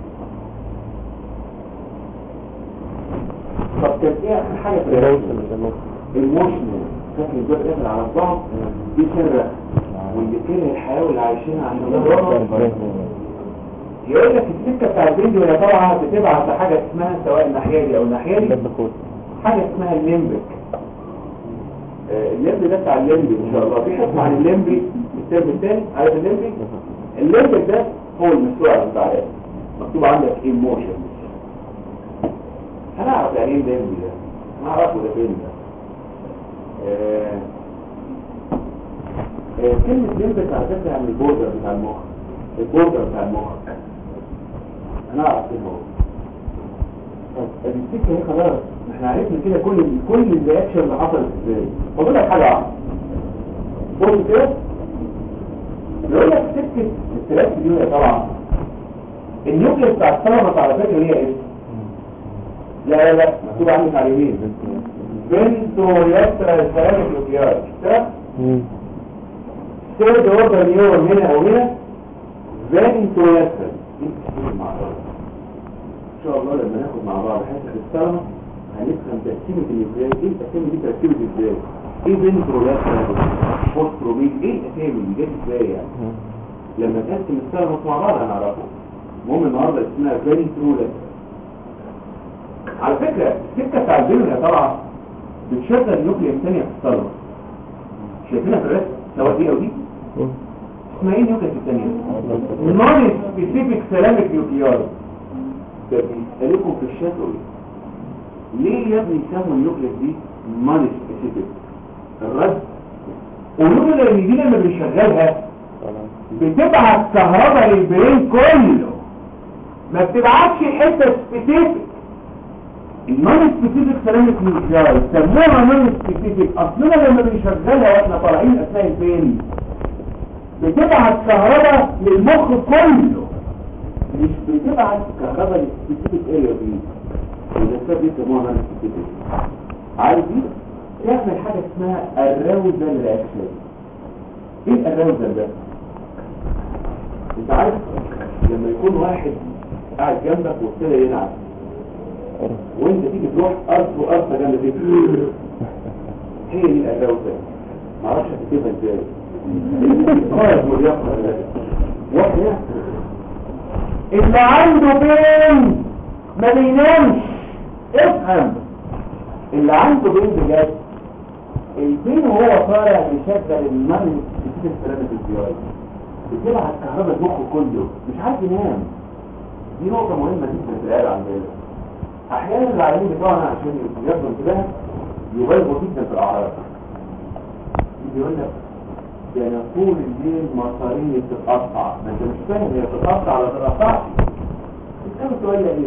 طب كانت ايه اخر حاجه في الروايه الموشن فاكر الدور قافل على بعض دي سر واللي كره الحياه واللي عايشينها عشان ده يقول لك السكه بتاع الفيديو يا طبعا بتبعت لحاجه اسمها سواء الناحيه دي او الناحيه دي حاجه اسمها الليمبك آه، الليمبي ده بتاع الليمبي ان شاء الله في حكم عن الليمبي الكتاب الثاني عارف الليمبي الليمبك ده هو المسؤول بتاع ده مكتوب عندك ايموشن هنعرف يعني ايه الليمبي ده نعرفه ده فين ده آه، آه، كلمة ليمبك على فكرة يعني البوردر بتاع المخ البوردر بتاع المخ هنعرف ايه هو طب السكة هي خلاص احنا عرفنا كده كل كل الرياكشن اللي حصلت ازاي فاضل لك حاجة واحدة بص كده يقول لك سكة الثلاث دي طبعا النيوكليس بتاع الثلمس على فكرة هي ايه؟ لا لا لا مكتوب عندك على اليمين بنتولاترال سيراميك نيوكليار كده سيرد اوردر نيورون هنا او هنا فينتولاترال ان شاء الله لما ناخد مع بعض حته الثلمس هنفهم تقسيمه النيوكليار ايه التقسيمه دي تركيبه ازاي ايه فينتولاترال فوسفروبيد ايه الاسامي دي جت ازاي يعني لما تقسم الثلمس مع بعض هنعرفه المهم النهارده اسمها فينتولاترال على فكرة السكة بتاع البيلون يا طبعا بتشغل النيوكليا الثانية في الثلمس شايفينها في الرسم سواء دي او دي اسمها ايه النيوكليا الثانية نون سبيسيفيك سيراميك نيوكليار ده بيسألكم في الشفوي ليه يا ابني يسموا النيوكليا دي نون سبيسيفيك الرد قولوا له ان دي لما بنشغلها بتبعت كهرباء للبرين كله ما بتبعتش حته سبيسيفيك النون سبيسيفيك سيراميك نيوكليار سموها نون سبيسيفيك اصلنا لما بنشغلها واحنا طالعين اثناء الفين بتبعت كهرباء للمخ كله مش بتبعت كهرباء للسبيسيفيك اريا دي الاسباب دي سموها نون سبيسيفيك عارف دي تعمل حاجه اسمها الراوزال رياكشن ايه الراوزال ده انت عارف لما يكون واحد قاعد جنبك وابتدى ينعس وانت تيجي تروح ارض وارض جنب دي هي دي الراوزال معرفش هتكتبها ازاي خالص واليقظه واحنا اللي عنده بين ما بينامش افهم اللي عنده بين بجد البين وهو طالع بيشغل النمل بتيجي السلامة الزيارة بتبعت كهرباء المخ كله مش عارف ينام دي نقطة مهمة جدا في العيال عندنا احيانا العيانين بتوعنا عشان ياخدوا انتباه يبالغوا جدا في الاعراض يقول لك ده انا طول الليل مصاريني بتتقطع ما انت مش فاهم هي بتتقطع ولا بتتقطعش بتكمل شويه ايه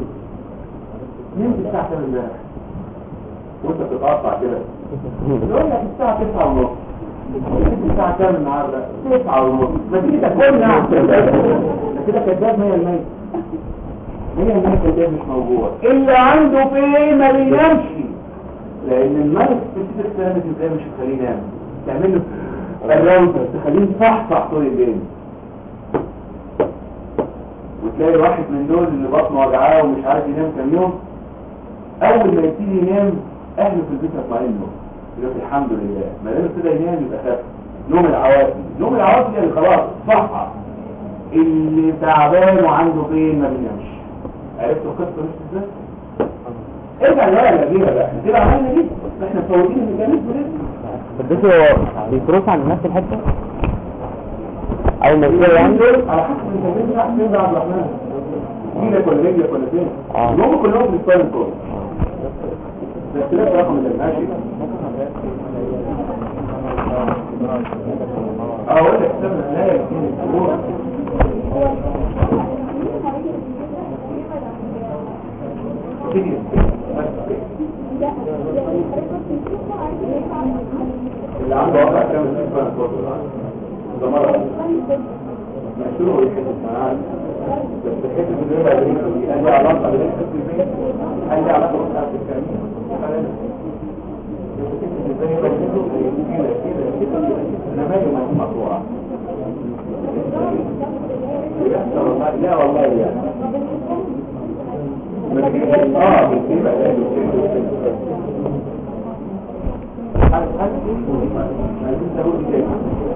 نمت الساعه 8 امبارح وانت بتتقطع كده يقول لك الساعه 9 ونص نمت الساعه كام النهارده 9 ونص ما تيجي تاكلنا كده كذاب 100% 100% كذاب مش موجود اللي عنده فين ما بينامش لان الملك بتيجي السلامه ازاي مش هتخليه ينام تعمل له الراوتر تخليه صحصح طول الليل وتلاقي واحد من دول اللي بطنه وجعاه ومش عارف ينام كام يوم اول ما يبتدي ينام اهله في البيت يطمئنوا يقول الحمد لله ما دام ابتدى ينام يبقى خف نوم العوافي نوم العوافي يعني خلاص صحة اللي تعبان وعنده فين ما بينامش عرفتوا القصه مش ازاي؟ ارجع لورا اللي بقى احنا كده عملنا دي احنا مفوتين الميكانيزم ده الدكتور هو بيكروس عن نفس الحته او مزيد يعني دول على حسب انت مين راح فين ده عبد الرحمن ايدك ولا رجلك ولا فين آه. هم كلهم في السباين كورد الاختلاف رقم اللي ماشي اقول لك سبب لا يكون الامور تيجي اللي عنده وقع كام السباين كورد ده مرض مشروع يحدث معاه بس الحته اللي هي بعدين هل لها علاقه بالحته البيت هل لها علاقه بالحته الكامله انا مالي ما هي مقطوعه لا والله لا اه بتجيب علاج عايزين تقول ايه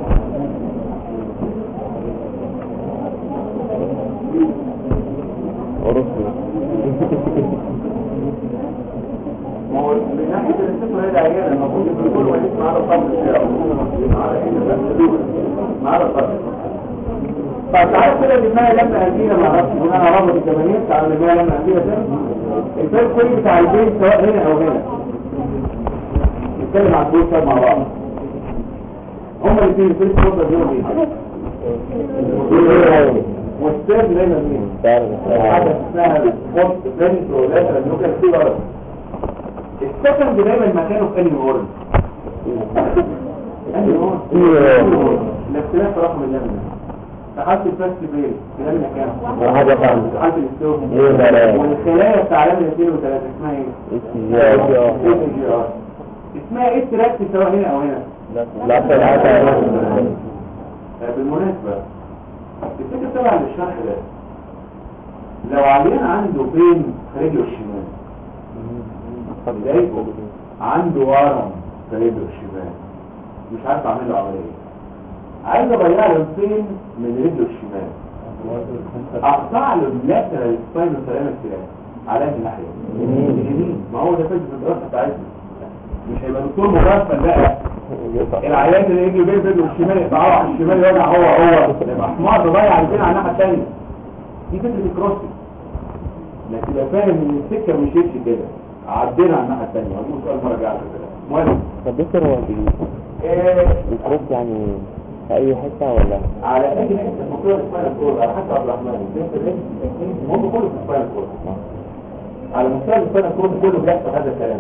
ورسل ما هو من ناحية الاستثمار هي العيادة المفروض يكون كل واحد معاه الصبر بتاعه معاه معاه الصبر فتعالى كده بالماء لما أجينا ما عرفتش بناء على رابط الجماهير تعالى بالماء لما أجينا ده الفرق كل بتاع البيت سواء هنا أو هنا نتكلم على البيت مع بعض هما الاثنين الفرق الفضل دول ايه والسير دايما مين حاجة اسمها الفوست فريند ولا النوكل سيجارة السكند دايما مكانه في انهي وورد انهي وورد الاختلاف رقم اللمنة تحت الفاست بيل اللمنة كام؟ وهذا خامس. تحت الاستوم ايه ده لا. والخلايا بتاع لمنة 2 و3 اسمها ايه؟ استجابة. اسمها ايه تراكت سواء هنا او هنا؟ لا تلعب آه، بالمناسبة الفكرة طبعا للشرح ده لو عيان عنده بين في رجله الشمال بدايته عنده ورم في رجله الشمال مش عارف اعمل له عملية عايز اغير له البين من رجله الشمال اقطع له اللاترال سباينو سلامة على أي ناحية اليمين ما هو ده فكرة الدراسة بتاعتنا مش هيبقى دكتور مغفل بقى العيان اللي يجي بين رجله الشمال يقطعه على الشمال يوجع هو هو يبقى حمار ضايع البين على الناحيه الثانيه دي فكره الكروسنج لكن تبقى فاهم ان السكه مش مشيتش كده عدينا على الناحيه الثانيه هقول سؤال مره جايه كده المهم طب دكتور هو بي- آه، بيكروس يعني في اي حته ولا على اي حته مقرر سباينال كورد على حسب عبد الرحمن البنت الرجل المهم كله في سباينال كورد على مستوى السباينال كورد كله بيحصل هذا الكلام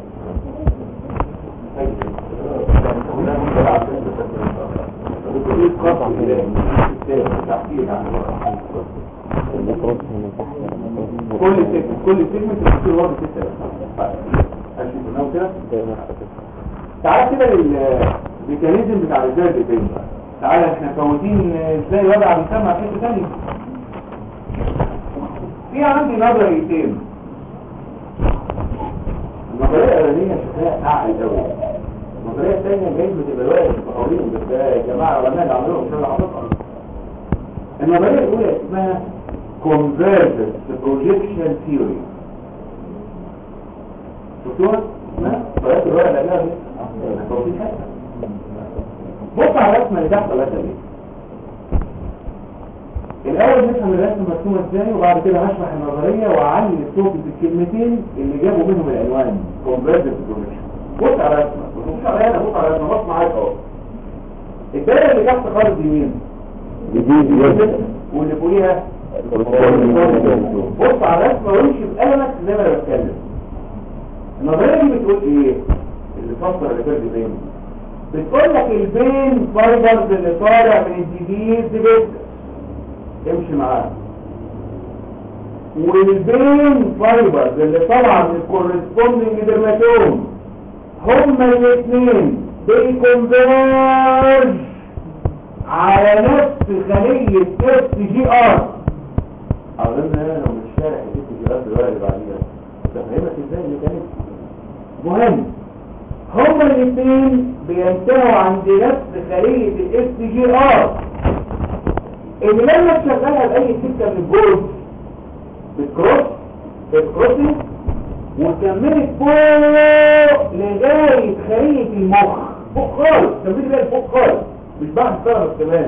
بيكروس من تحت كل سيجمنت كل سيجمنت بتصير واحد ستة اشوف كده تعال كده للميكانيزم بتاع الريزيرف ديفنس تعال احنا فوتين ازاي وضع بيسمع حته ثانيه في عندي نظريتين النظريه الاولانيه شكلها اعلى قوي النظريه الثانيه جايز بتبقى الواقع متطورين بس يا جماعه العلماء اللي عملوهم مش انا حاططها النظريه الاولى اسمها convergence projection theory شفتوها؟ اسمها طريقه الورقه اللي قبلها دي توصيل حته بص على الرسمه اللي تحت الرسمه دي الاول نفهم الرسمه مرسومه ازاي وبعد كده هشرح النظريه واعلم الصوت بالكلمتين اللي جابوا منهم العنوان convergence projection بص على الرسمه ما تبصش عليها انا بص على الرسمه بص معاك اهو الدايره اللي تحت خالص دي مين؟ واللي فوقيها بص على الرسمه وامشي بقلمك زي ما انا بتكلم النظريه دي بتقول ايه اللي فسر اللي فات بين بتقول لك البين فايبرز اللي طالع من الجديد جدا امشي معاه والبين فايبرز اللي طالعه من الكورسبوندنج ديرماتوم هما الاثنين بيكونفيرج على نفس خلية اس جي ار اظن انا لو مش شارح الاس جي ار دلوقتي اللي بعديها تفهمك ازاي الميكانيزم مهم هما الاثنين بينتهوا عند نفس خلية الاس جي ار اللي لما تشغلها باي سكه من الجولد بتكروس بتكروسنج وكملت فوق لغاية خلية المخ فوق خالص تنفيذ بقى فوق خالص مش بعد سنة كمان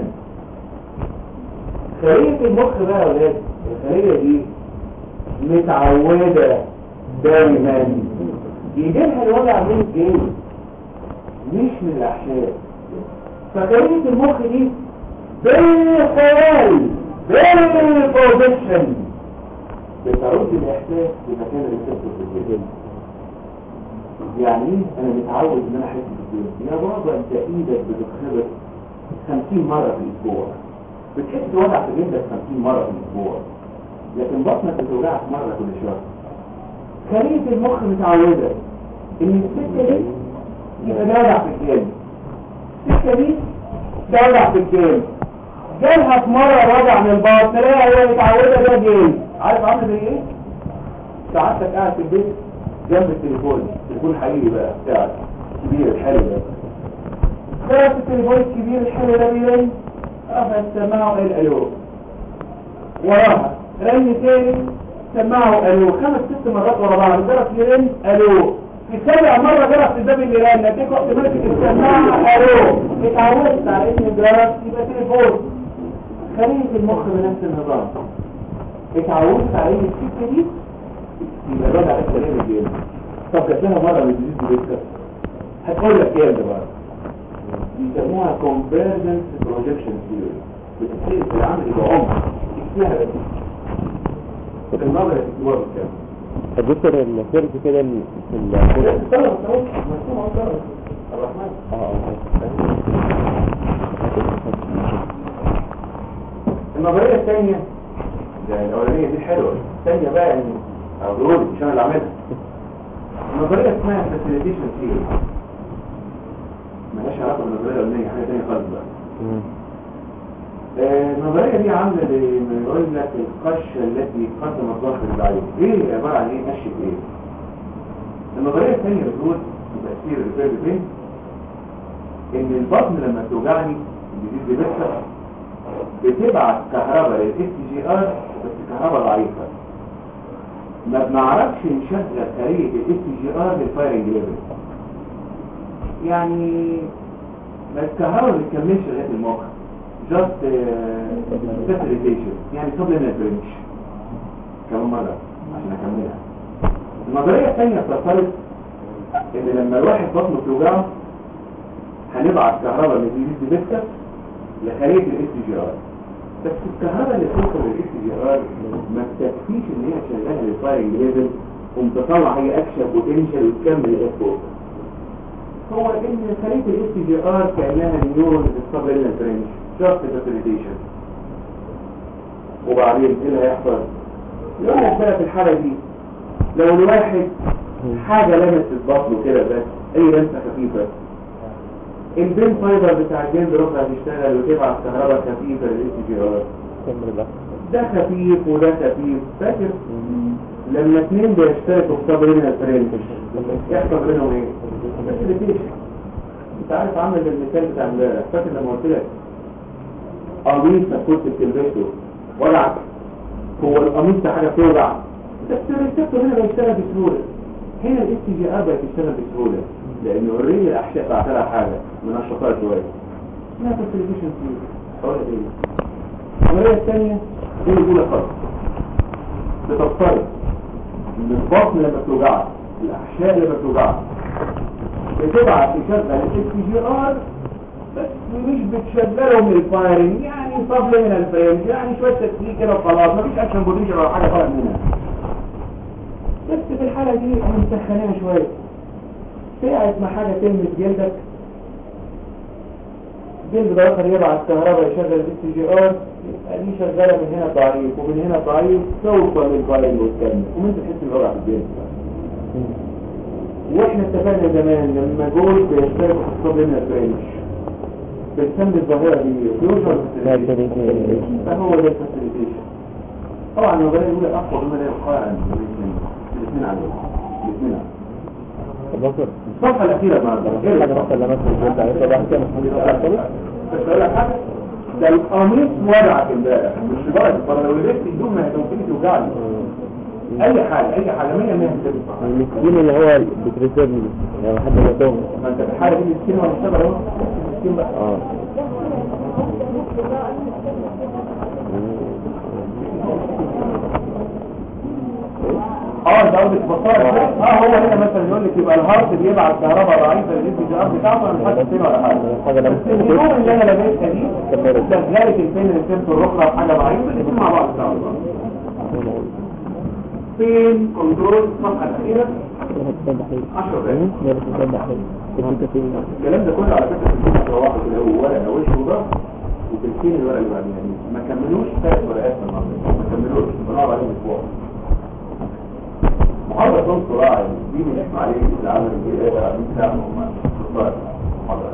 خلية المخ بقى يا ولاد الخلية دي متعودة دايما يجي لها الوجع من الجلد مش من الاحشاء فخلية المخ دي بالخيال بالبوزيشن بتعود الاحساس بمكان الريسبتور في الجلد يعني ايه انا متعود ان انا احس بالجلد يا بابا انت ايدك بتتخبط 50 مرة في الاسبوع بتحس وجع في جلدك 50 مرة في الاسبوع لكن بطنك بتوجعك مرة كل شهر خلية المخ متعودة ان السكة دي يبقى ده وجع في الجلد السكة دي ده وجع في الجلد جالها في مرة وجع من البطن تلاقيها هي متعودة ده جلد عارف عامل زي ايه؟ سعادتك قاعد في البيت جنب التليفون تليفون حقيقي بقى بتاعك كبير الحلو ده خلاص التليفون الكبير الحلو ده بيرن رفع السماعة وقال الو وراها رن تاني سمعه الو خمس ست مرات ورا بعض جرس يرن الو في سابع مرة جرس الباب اللي رن اديك وقت ماسك السماعة الو اتعودت على ان الجرس يبقى تليفون خلية المخ بنفس النظام اتعودت على ان السكة دي يبقى الوضع على الكلام الجيل طب جات لها مرة من الجديد بيتكسر هتقول لك ايه ده بقى بيسموها convergence projection theory بتتصير في العمل يبقى عمر اسمها بس النظر الاستمرار بالكامل الدكتور السيرج كده ال- في ال الرحمن اه النظرية الثانية ده الأولانية دي حلوة الثانية بقى يعني أقول مش أنا اللي عاملها النظرية اسمها facilitation theory مالهاش علاقة بالنظرية الأولانية حاجة ثانية خالص بقى مم. آه، النظرية دي عاملة زي ما يقول لك القشة التي قدم الضغط البعيد ايه عبارة عن ايه قشة ايه النظرية الثانية بتقول تأثير الريفير فين ان البطن لما بتوجعني الجديد بيبكر بتبعت كهرباء للاس جي ار بس كهرباء ضعيفة ما بنعرفش نشغل خلية الاس جي ار للفايرنج ليفل يعني ما الكهرباء ما بتكملش لغاية المخ just uh, facilitation يعني supplement range كمان مرة عشان اكملها النظرية الثانية بتفترض ان لما الواحد بطنه بتوجعه هنبعت كهرباء من الجديد بيسكس لخلية الاس جي ار بس الكهرباء اللي توصل للاس جي ار ما بتكفيش ان هي تشغلها للفايرنج ليفل ومتطلع هي اكشن بوتنشال وتكمل لغايه فوق هو ان خلية الاس جي ار كانها نيورون السبلينال برينج جاست فاسيليتيشن وبعدين ايه اللي هيحصل يقول لك بقى في الحالة دي لو الواحد حاجة لمست بطنه كده بس اي لمسة خفيفة البين فايبر بتاع الجلد رفع هتشتغل وتبعت كهرباء خفيفة للاس جي ار كمل بقى ده خفيف وده خفيف فاكر لما اثنين بيشتركوا في سبلينال برينج يحصل بينهم ايه؟ فاسيليتيشن انت عارف عامل المثال بتاع امبارح فاكر لما قلت لك قميصك كنت بتلبسه وجعك هو القميص ده حاجه بتوجع بس الريسبتور هنا بيشتغل بسهوله هنا الاس جي ار بقت تشتغل بسهوله لان اوريدي الاحشاء بعت لها حاجه من الشطاره شويه اسمها فاسيليتيشن فيه حوالي ايه العمليه الثانيه دي الاولى خالص بتفترض ان البطن لما بتوجعك الاحشاء لما بتوجعك بتبعت تشغل الاس جي ار بس مش بتشغلهم الفايرنج يعني صبل من الفريم يعني شوية تسليك كده وخلاص مفيش اكشن بوتنشال ولا حاجة طالع منها بس في الحالة دي انا مسخناها شوية ساعة ما حاجة تلمس جلدك جلد ده اخر يبعت كهرباء يشغل الاس جي ار يبقى دي شغالة من هنا ضعيف ومن هنا ضعيف توصل للفايرنج وتكمل وانت تحس بالوجع في الجلد واحنا اتفقنا زمان لما جول بيشتركوا في الصبر من الفريمش بتسمي الظاهرة دي فيوجر فهو ده الفاسيليتيشن طبعا النظرية الأولى أقوى بما لا يقال عن الاثنين الاثنين عليهم الاثنين عليهم دكتور الصفحة الأخيرة النهارده غير حاجة مثلا لما الجلد عليه طبعا كده بس أقول لك حاجة ده القميص وجعك امبارح مش لدرجة طب لو لبست هدوم ما هي ممكن توجعني اي حاجه اي حاجه 100 100 تنفع المسكين اللي هو بتريسيرني يعني حد يتوه ما انت في الحاله دي مسكين ولا اشتغل اهو مسكين بقى اه اه انت قصدك بطارة اه هو هنا مثلا يقول لك يبقى الهارت بيبعت كهرباء ضعيفه للاس بي ار بتاعته انا مش حاسس فين ولا حاجه حاجة لما بس النور اللي انا لابسها دي شغاله الفين ريسبتور الاخرى بحاجه ضعيفه الاثنين مع بعض بتاعوا بعض فين كنترول الصفحه الاخيره 10 دقايق الكلام ده كله على فكره في الجزء واحد اللي هو ورقه وش وظهر وتلتين الورقه اللي بعدين يعني ما كملوش ثلاث ورقات في النهارده ما كملوش بنقعد عليهم اسبوع محاضرة صوت صراع دي من اسمع عليه في العمل الجديد دي ساعة هم محاضرة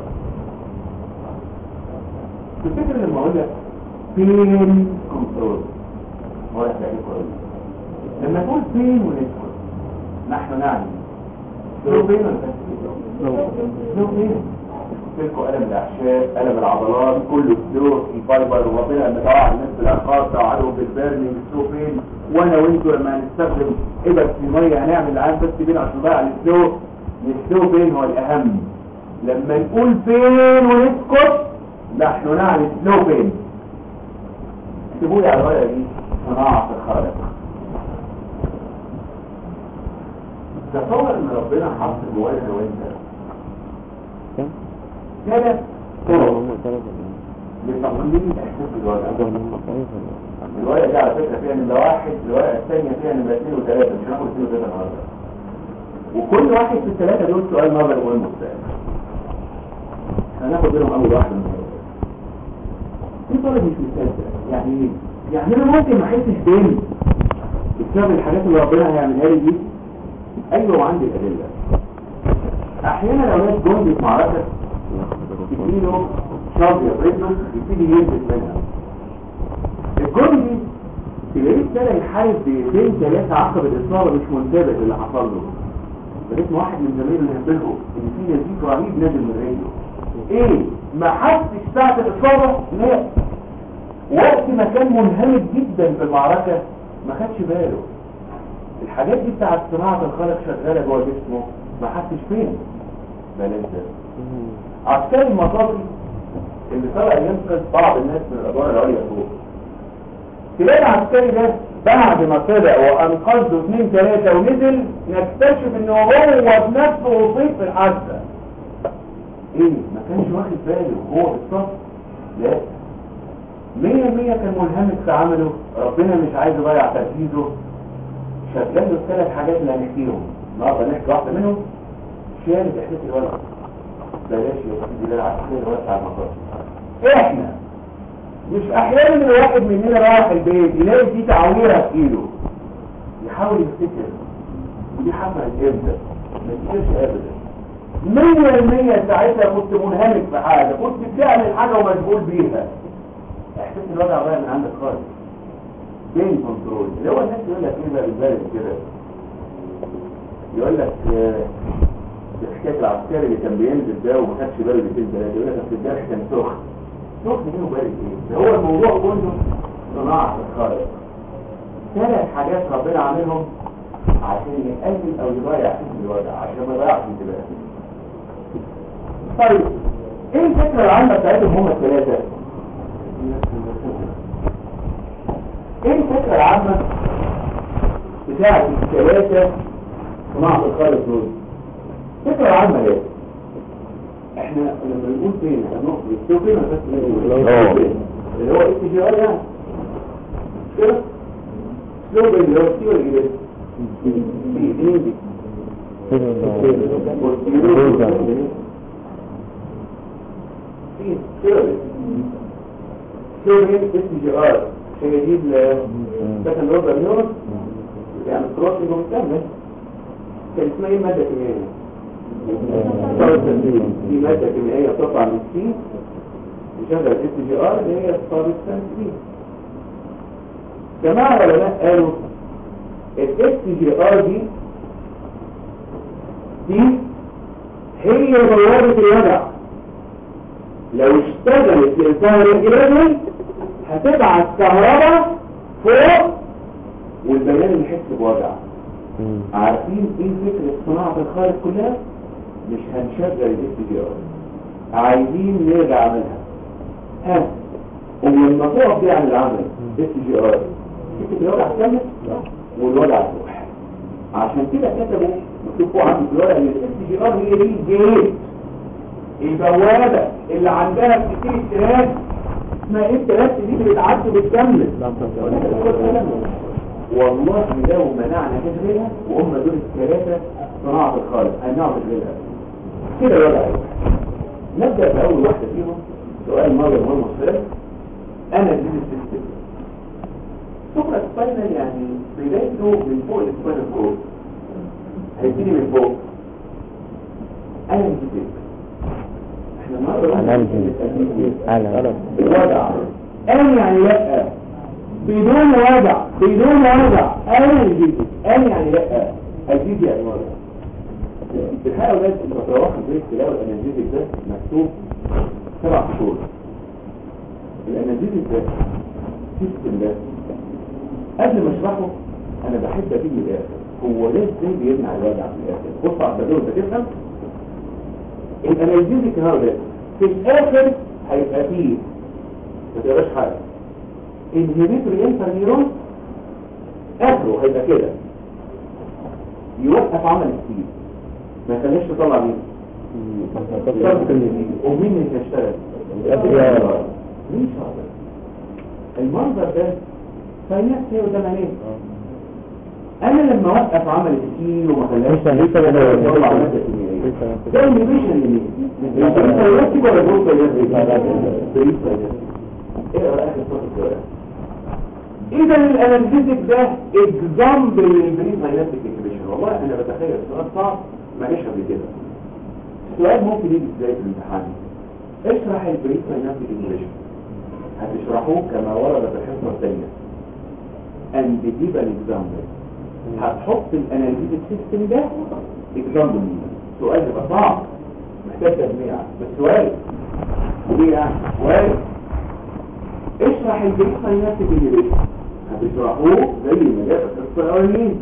تفتكر لما اقول لك فين كنترول هو يعني كويس لما تقول فين ونسكت نحن نعني لو فين ولا لو فين تلكوا ألم الأحشاء ألم العضلات كله سلو في فايبر وربنا لما توعى الناس بالأرقاص توعدهم بالبرني بالسلو فين وانا وانتوا لما هنستخدم إبر في المية هنعمل العام بس بين عشان نضيع السلو السلو فين هو الأهم لما نقول فين ونسكت نحن نعني سلو فين اكتبوا لي على الورقة دي صناعة الخالق تصور ان ربنا حط جوانا وانت ثلاث طرق لتقليل احساس الوجع الرواية دي على فكرة فيها نمرة واحد الرواية الثانية فيها نمرة اثنين وثلاثة مش هناخد اثنين وثلاثة النهاردة وكل واحد في الثلاثة دول سؤال نظري مهم مستقبل هناخد منهم أول واحد من في طالب مش مستقبل يعني ايه؟ يعني أنا ممكن ما أحسش بين بسبب الحاجات اللي ربنا هيعملها لي دي أيوه وعندي الأدلة أحيانا لو ناس جندي في معركة يديله شاطئ رجله يبتدي ينزل منها الجندي تلاقيه ابتدى يحارب بايدين ثلاثة عقب الإصابة مش منتبه اللي حصل له فلقيت واحد من زمايله ينبهه إن في نزيف رهيب نازل من رجله إيه؟ ما حسش ساعة الإصابة؟ لا وقت ما كان منهمك جدا في المعركة ما خدش باله الحاجات دي بتاعت صناعة الخلق شغالة جوه جسمه ما حسش فين بلاش ده عسكري المطافي اللي طلع ينقذ بعض الناس من الادوار العليا فوق تلاقي العسكري ده بعد ما طلع وانقذه اثنين ثلاثة ونزل نكتشف ان هو بنفسه اصيب في الحادثة ايه ما كانش واخد باله وهو بالصف لا مية مية كان ملهمك في عمله ربنا مش عايز يضيع تركيزه شغال له الثلاث حاجات اللي هنحكيهم النهارده نحكي واحدة منهم شالت احساس الولد بلاش يا سيدي لا عسكري وسع المطار احنا مش احيانا ان الواحد مننا رايح البيت يلاقي فيه تعويره في ايده يحاول يفتكر ودي حصلت امتى ما تفتكرش ابدا مية المية ساعتها كنت منهمك في حاجة كنت بتعمل حاجة ومشغول بيها احساس الوضع غير من عندك خالص بين كنترول اللي هو الناس يقول لك ايه بقى بالبلد كده يقول لك آه، حكايه العسكري اللي كان بينزل ده وما خدش باله بيتين ثلاثه يقول لك اصل الجرح كان سخن سخن ايه وبارد ايه ده هو الموضوع كله صناعه الخالق ثلاث حاجات ربنا عاملهم عشان يقلل او يضيع حس الوجع عشان ما يضيعش انتباهه طيب ايه الفكره العامه بتاعتهم هم الثلاثه ايه الفكره العامه بتاعت الثلاثه صناعه الخالق دول فكرة عامة ليه احنا لما نقول فين هنقف بالسوق فين بس اه. اللي هو اس جي ار يعني كده سلوب اللي هو سي ولا ايه في اثنين دي في كده سلوب اس جي ار عشان يجيب سكند اوردر نيورون يعني كروسنج ومكمل كان اسمها ايه مادة كيميائية؟ في مادة كيميائية بتطلع من السي تشغل اس جي ار اللي هي السابستانس دي جماعة العلماء قالوا الاس جي ار دي دي هي بوابة الوجع لو اشتغلت الانسان الرجل هتبعت كهرباء فوق والبيان اللي يحس بوجع مم. عارفين ايه فكرة صناعة الخارج كلها مش هنشغل الاس جي ار عايزين نرجع عملها ها ولما تقف دي عن العمل اس جي ار فكرة الوجع تكمل والوجع تروح عشان كده كتبوا مكتوب فوق عندي في الورقة ان الاس جي ار هي دي الجيت البوابة اللي عندها كتير استراس اسمها ايه التراس دي اللي بتعدي وبتكمل والله لو منعنا تشغيلها وهم دول الثلاثة صناعة الخالق هنعم تشغيلها كده ولا أيوة نبدأ بأول واحدة فيهم سؤال مرة مهم مصر أنا جديد السيستم سوبرا سباينال يعني بدايته من فوق السباينال كورد هيبتدي من فوق أنا جديد احنا مرة أنا جديد. أنا. الوضع أنا يعني لأ بدون وجع بدون وجع انا الجيد انا يعني لا الجيد يعني وجع الحقيقه ولاد الفتراوح في التلاوه الانالجيزيك ده مكتوب سبع شهور الانالجيزيك ده سيستم ده قبل ما اشرحه انا بحب اجيب من الاخر هو ليه ازاي بيمنع الوجع في الاخر بص على التدور انت تفهم الانالجيزيك هذا في الاخر هيبقى فيه ما تقراش حاجه انهبيتوري انترنيرون اخره هيبقى كده يوقف عمل السيل ما يخليش تطلع مين شرط النتيجة ومين اللي هيشتغل مين شاطر المنظر ده فاينات هي قدام عينيه انا لما اوقف عمل السيل وما خلاش لسه- لسه بدأ- يطلع ماده كيميائيه ده انهبيشن لمين؟ البريد ولا البريد بريد اقرا اخر صفحه الورقه اذا الاناليتيك ده اكزامبل للبريد مايناتيك انهبيشن والله انا بتخيل السؤال صعب ما جاش قبل كده السؤال ممكن يجي ازاي في الامتحان اشرح البريد مايناتيك انهبيشن هتشرحوه كما ورد في الحصه الثانيه and give an example هتحط الاناليتيك سيستم ده اكزامبل سؤال يبقى صعب محتاج تجميع بس سؤال ايه يعني سؤال اشرح البريد مايناتيك انهبيشن هتشرحوه زي ما جاء في القصه الاولانيه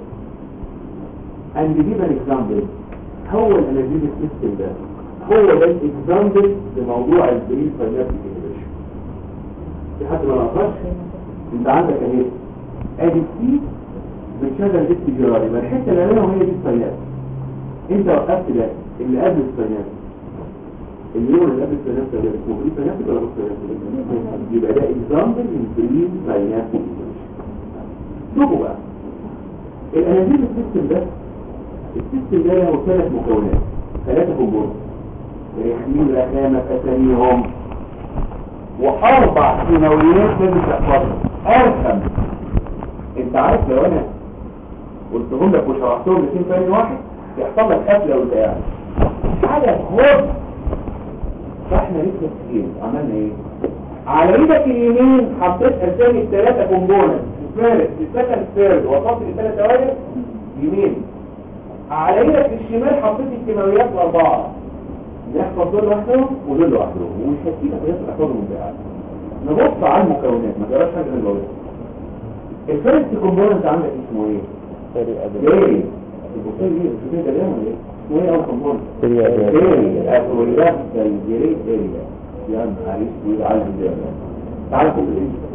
and give an example هو الاناليتيك سيستم ده هو ده الاكزامبل لموضوع البريد مايناتيك انهبيشن في حد ما نقصش انت عندك اهي ادي سي بتشغل ديسك جراري ما الحته اللي هنا وهي دي الصياد انت وقفت ده اللي قبل الصياد اليوم اللي قبل الصياد ده اسمه بريد مايناتيك ولا مش صياد يبقى ده اكزامبل للبريد مايناتيك شوفوا بقى الانابيب السيستم ده السيستم ده له ثلاث مكونات ثلاثة كومبوننت رحمين رخامة أساميهم وأربع كيماويات لازم تحفظها أرخم أنت عارف لو أنا قلتهم لك وشرحتهم الاثنين ثاني واحد يحصل لك قفلة وأنت قاعد حاجة خد فاحنا لسه كتير عملنا ايه؟ على ايدك اليمين حطيت اسامي الثلاثة كومبوننت الفارق السكند ثيرد وصلت للثلاث اوائل يمين على ايدك الشمال حطيت الكيماويات الاربعه نحفظ دول لوحدهم ودول لوحدهم ومش هتسيبك بس تحفظهم بقى نبص على المكونات ما تقراش حاجه من الوجه الفيرست كومبوننت عندك اسمه ايه؟ ليه؟ البوكيه دي مش كده ده ولا ايه؟ اسمه ايه اول كومبوننت؟ سريع ليه؟ اقولها الجريد اريا يا نهار اسود على الجبال تعال كل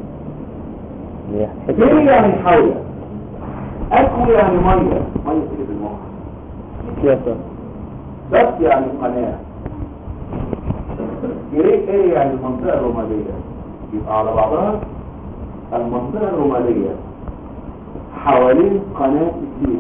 ايه؟ ليه يعني حاولة أكو يعني مية مية كده في المخ سياسة بس يعني قناة جريد ايه يعني المنطقة الرمالية يبقى على بعضها المنطقة الرمالية حوالين قناة السير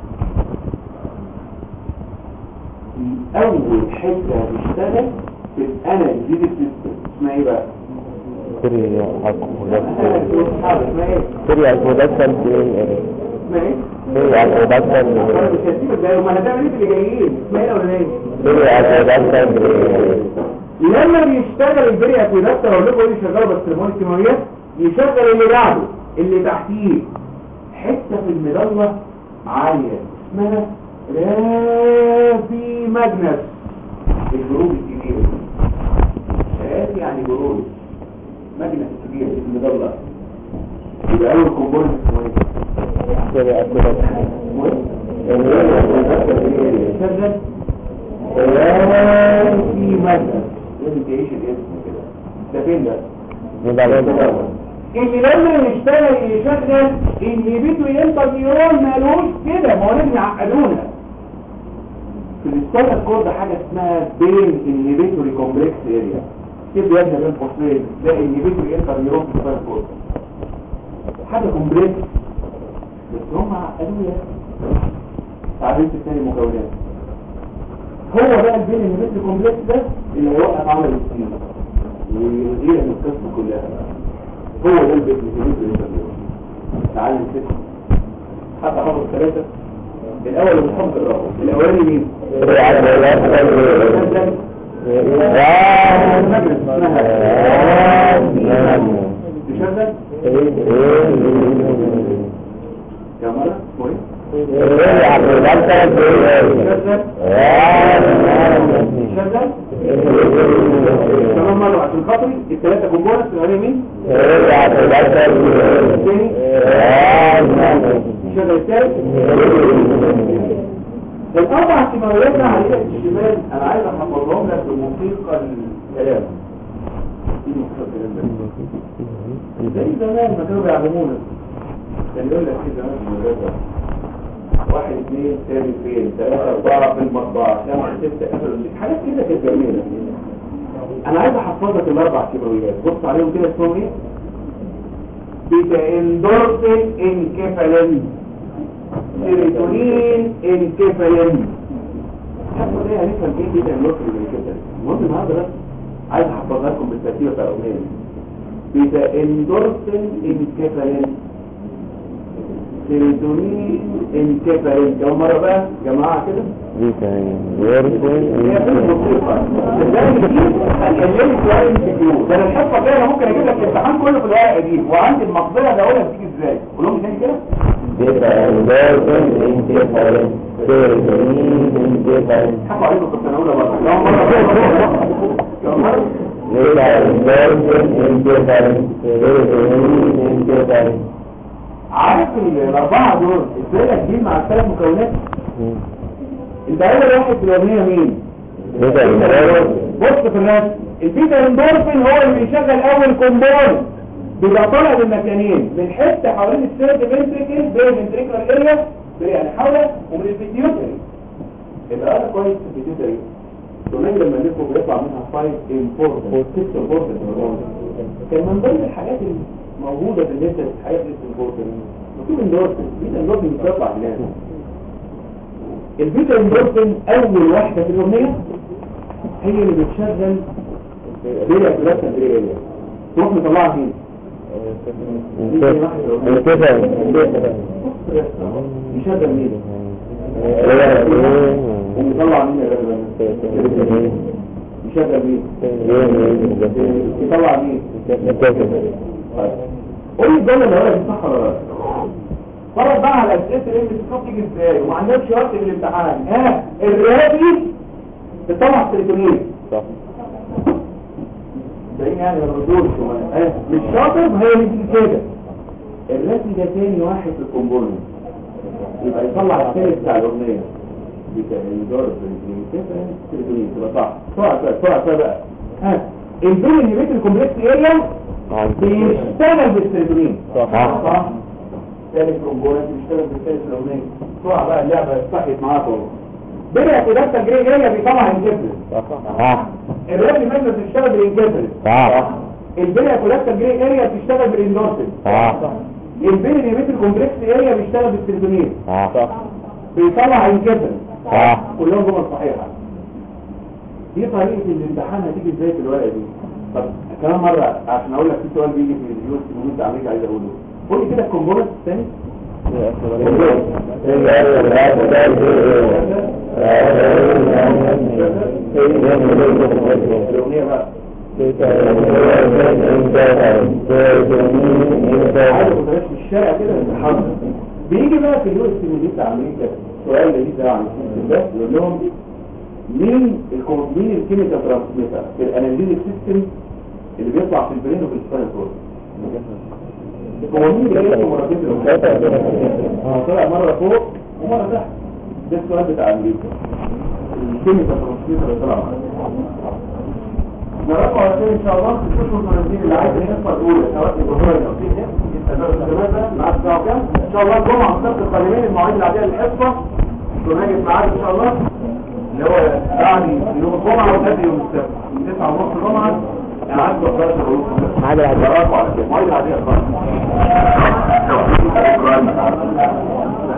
في أول حتة هتشتغل تبقى جديد السيستم اسمها ايه بقى؟ سريع اسمها ايه؟ سريع برودكشن اسمها ايه؟ سريع برودكشن أنا مش هسيبك ده ما هتعمل ايه في اللي جايين اسمها ايه ولا ايه؟ سريع برودكشن لما بيشتغل البري اكويدكتور اقول لكم ايه اللي شغاله بس المول الكيماويات يشغل اللي بعده اللي تحتيه حته في المظله عاليه اسمها رافي ماجنس الجروب الكبير رافي يعني جروب ماجنس كبير في المظله يبقى اول كومبوننت اسمه ايه كده كده شغل في مثلا لازم تعيش الاسم كده ده فين ده؟ يبقى ده اللي لما يشتغل يشغل انهبيتو ينطق نيورون مالوش كده ما هو لازم يعقدونا في السبب كود حاجه اسمها بين انهبيتوري كومبلكس اريا كده يبدا بين قوسين ده انهبيتوري ينطق نيورون في السبب كود حاجه كومبلكس بس هم عقدونا تعريف الثاني مكونات هو بقى البين انهبيتوري كومبلكس ده اللي هيوقف عمل السين ويغير من القصه كلها هو ده البيت اللي في الانترنت تعال نمسكه حتى حافظ الثلاثة الأول اللي بتحفظ الرابع الأولاني مين؟ تشغل كم مرة؟ كويس تشغل كمان مرة عشان خاطري الثلاثة كومبوننتس الأولاني مين؟ الثاني تشغل الثالث الأربع كيماويات على يد الشمال أنا عايز أحفظهم لك بموسيقى الكلام إيه موسيقى الكلام ده؟ زي زمان ما كانوا بيعلمونا كان يقول لك كده زمان في المدرسة واحد اثنين ثاني فين ثلاثة أربعة في المطبعة خمسة ستة آخر حاجات كده كانت جميلة أنا عايز أحفظك الأربع كيماويات بص عليهم كده اسمهم إيه؟ بيتا اندورفين انكفالين سيروتونين انكفالين حتى ده هنفهم ايه بيتا اندورفين انكفالين المهم النهارده بس عايز احفظها لكم بالترتيب بتاع الاغنيه بيتا اندورفين انكفالين سيروتونين انكفالين كم مره بقى جماعه كده هي في الموسيقى صدقني دي هتكلمك سؤال انترفيو ده انا الحصه الجايه أنا ممكن اجيب لك الامتحان كله في الورقه دي وعندي المقدره ده اقولها بتيجي ازاي قول لهم تاني كده حكوا عليكم كنت انا اقولها بره كم مره كم مره عارف ال- الاربعه دول ازاي اجيب مع الثلاث مكونات انت اول واحد في الاغنيه مين بص في الرسم البيتا اندورفين هو اللي بيشغل اول كومبون بيبقى طالع من مكانين من حته حوالين السيرد فنتريكل بين الفنتريكولار اريا يعني حوله ومن الفيتيوتري يبقى انا كويس في الفيتيوتري كمان لما نفهم بيطلع منها 5 امبورتنت 6 امبورتنت كان من ضمن الحاجات الموجوده في الليسته الحاجات اللي امبورتنت مكتوب اندورفين البيتا اندورفين بيطلع هناك البيتا اندورفين اول واحده في الاغنيه هي اللي بتشغل بيريا كلاسة بريئية تروح مطلعها فين؟ يشغل مين؟ ومطلع مين يا رجل؟ يشغل مين؟ يطلع مين؟ طيب. قول لي الجملة اللي هو دي صح ولا لا؟ فرض بقى على اسئله الام سي تيجي ازاي وما عندكش وقت للامتحان ها الرياضي بتطلع سيروتونين ده يعني ما بردوش اه مش شاطر هي اللي تيجي كده الرسم ده تاني واحد في الكومبوننت يبقى يطلع الثالث بتاع الاغنيه يبقى يدور سيروتونين تبقى صح بسرعه شويه بسرعه شويه بقى ها البين اللي بيت الكومبلكس اريا بيشتغل بالسيروتونين صح ثالث كومبوننت بيشتغل بالثالث الاغنيه بسرعه بقى اللعبه صحت معاكم بيريا كده التجريء اريا بيطلع انكفل الرياضي مثلا بتشتغل بالانكفل البيريا كلها التجريء اريا بتشتغل بالاندورفين البين اللي بيت الكومبلكس اريا بيشتغل بالسيروتونين بيطلع انكفل كلهم جمل صحيحه دي طريقه الامتحان هتيجي ازاي في الورقه دي طب كمان مره عشان اقول لك في سؤال بيجي في اليوز في امريكا عايز اقوله قول لي كده الكومبوننت الثاني الاغنيه بقى عايز ما في الشارع كده الحظ بيجي بقى في اليوز في بتاع امريكا سؤال لذيذ ده عن السيستم ده يقول لهم مين الكو- مين الكيميكال ترانسميتر في الاناليتيك سيستم اللي بيطلع في البرين وفي السباينال كورد هو مين اللي جاي مرتين في اه طلع مرة فوق ومرة تحت ده السؤال بتاع امريكا الكيميكال ترانسميتر اللي طلع معانا نراجع على كده ان شاء الله في الشهور المنزلين اللي عايز الحصه الاولى سواء الجمهوريه او في معاك الساعه كام ان شاء الله الجمعه السبت القادمين المواعيد اللي عليها الحصه تناجم معاك ان شاء الله اللي هو بعد يوم الجمعه وقبل يوم السبت 9 ونص جمعه قعدت وقرات الروح معاد العدد نراجع على كده المواعيد العاديه خالص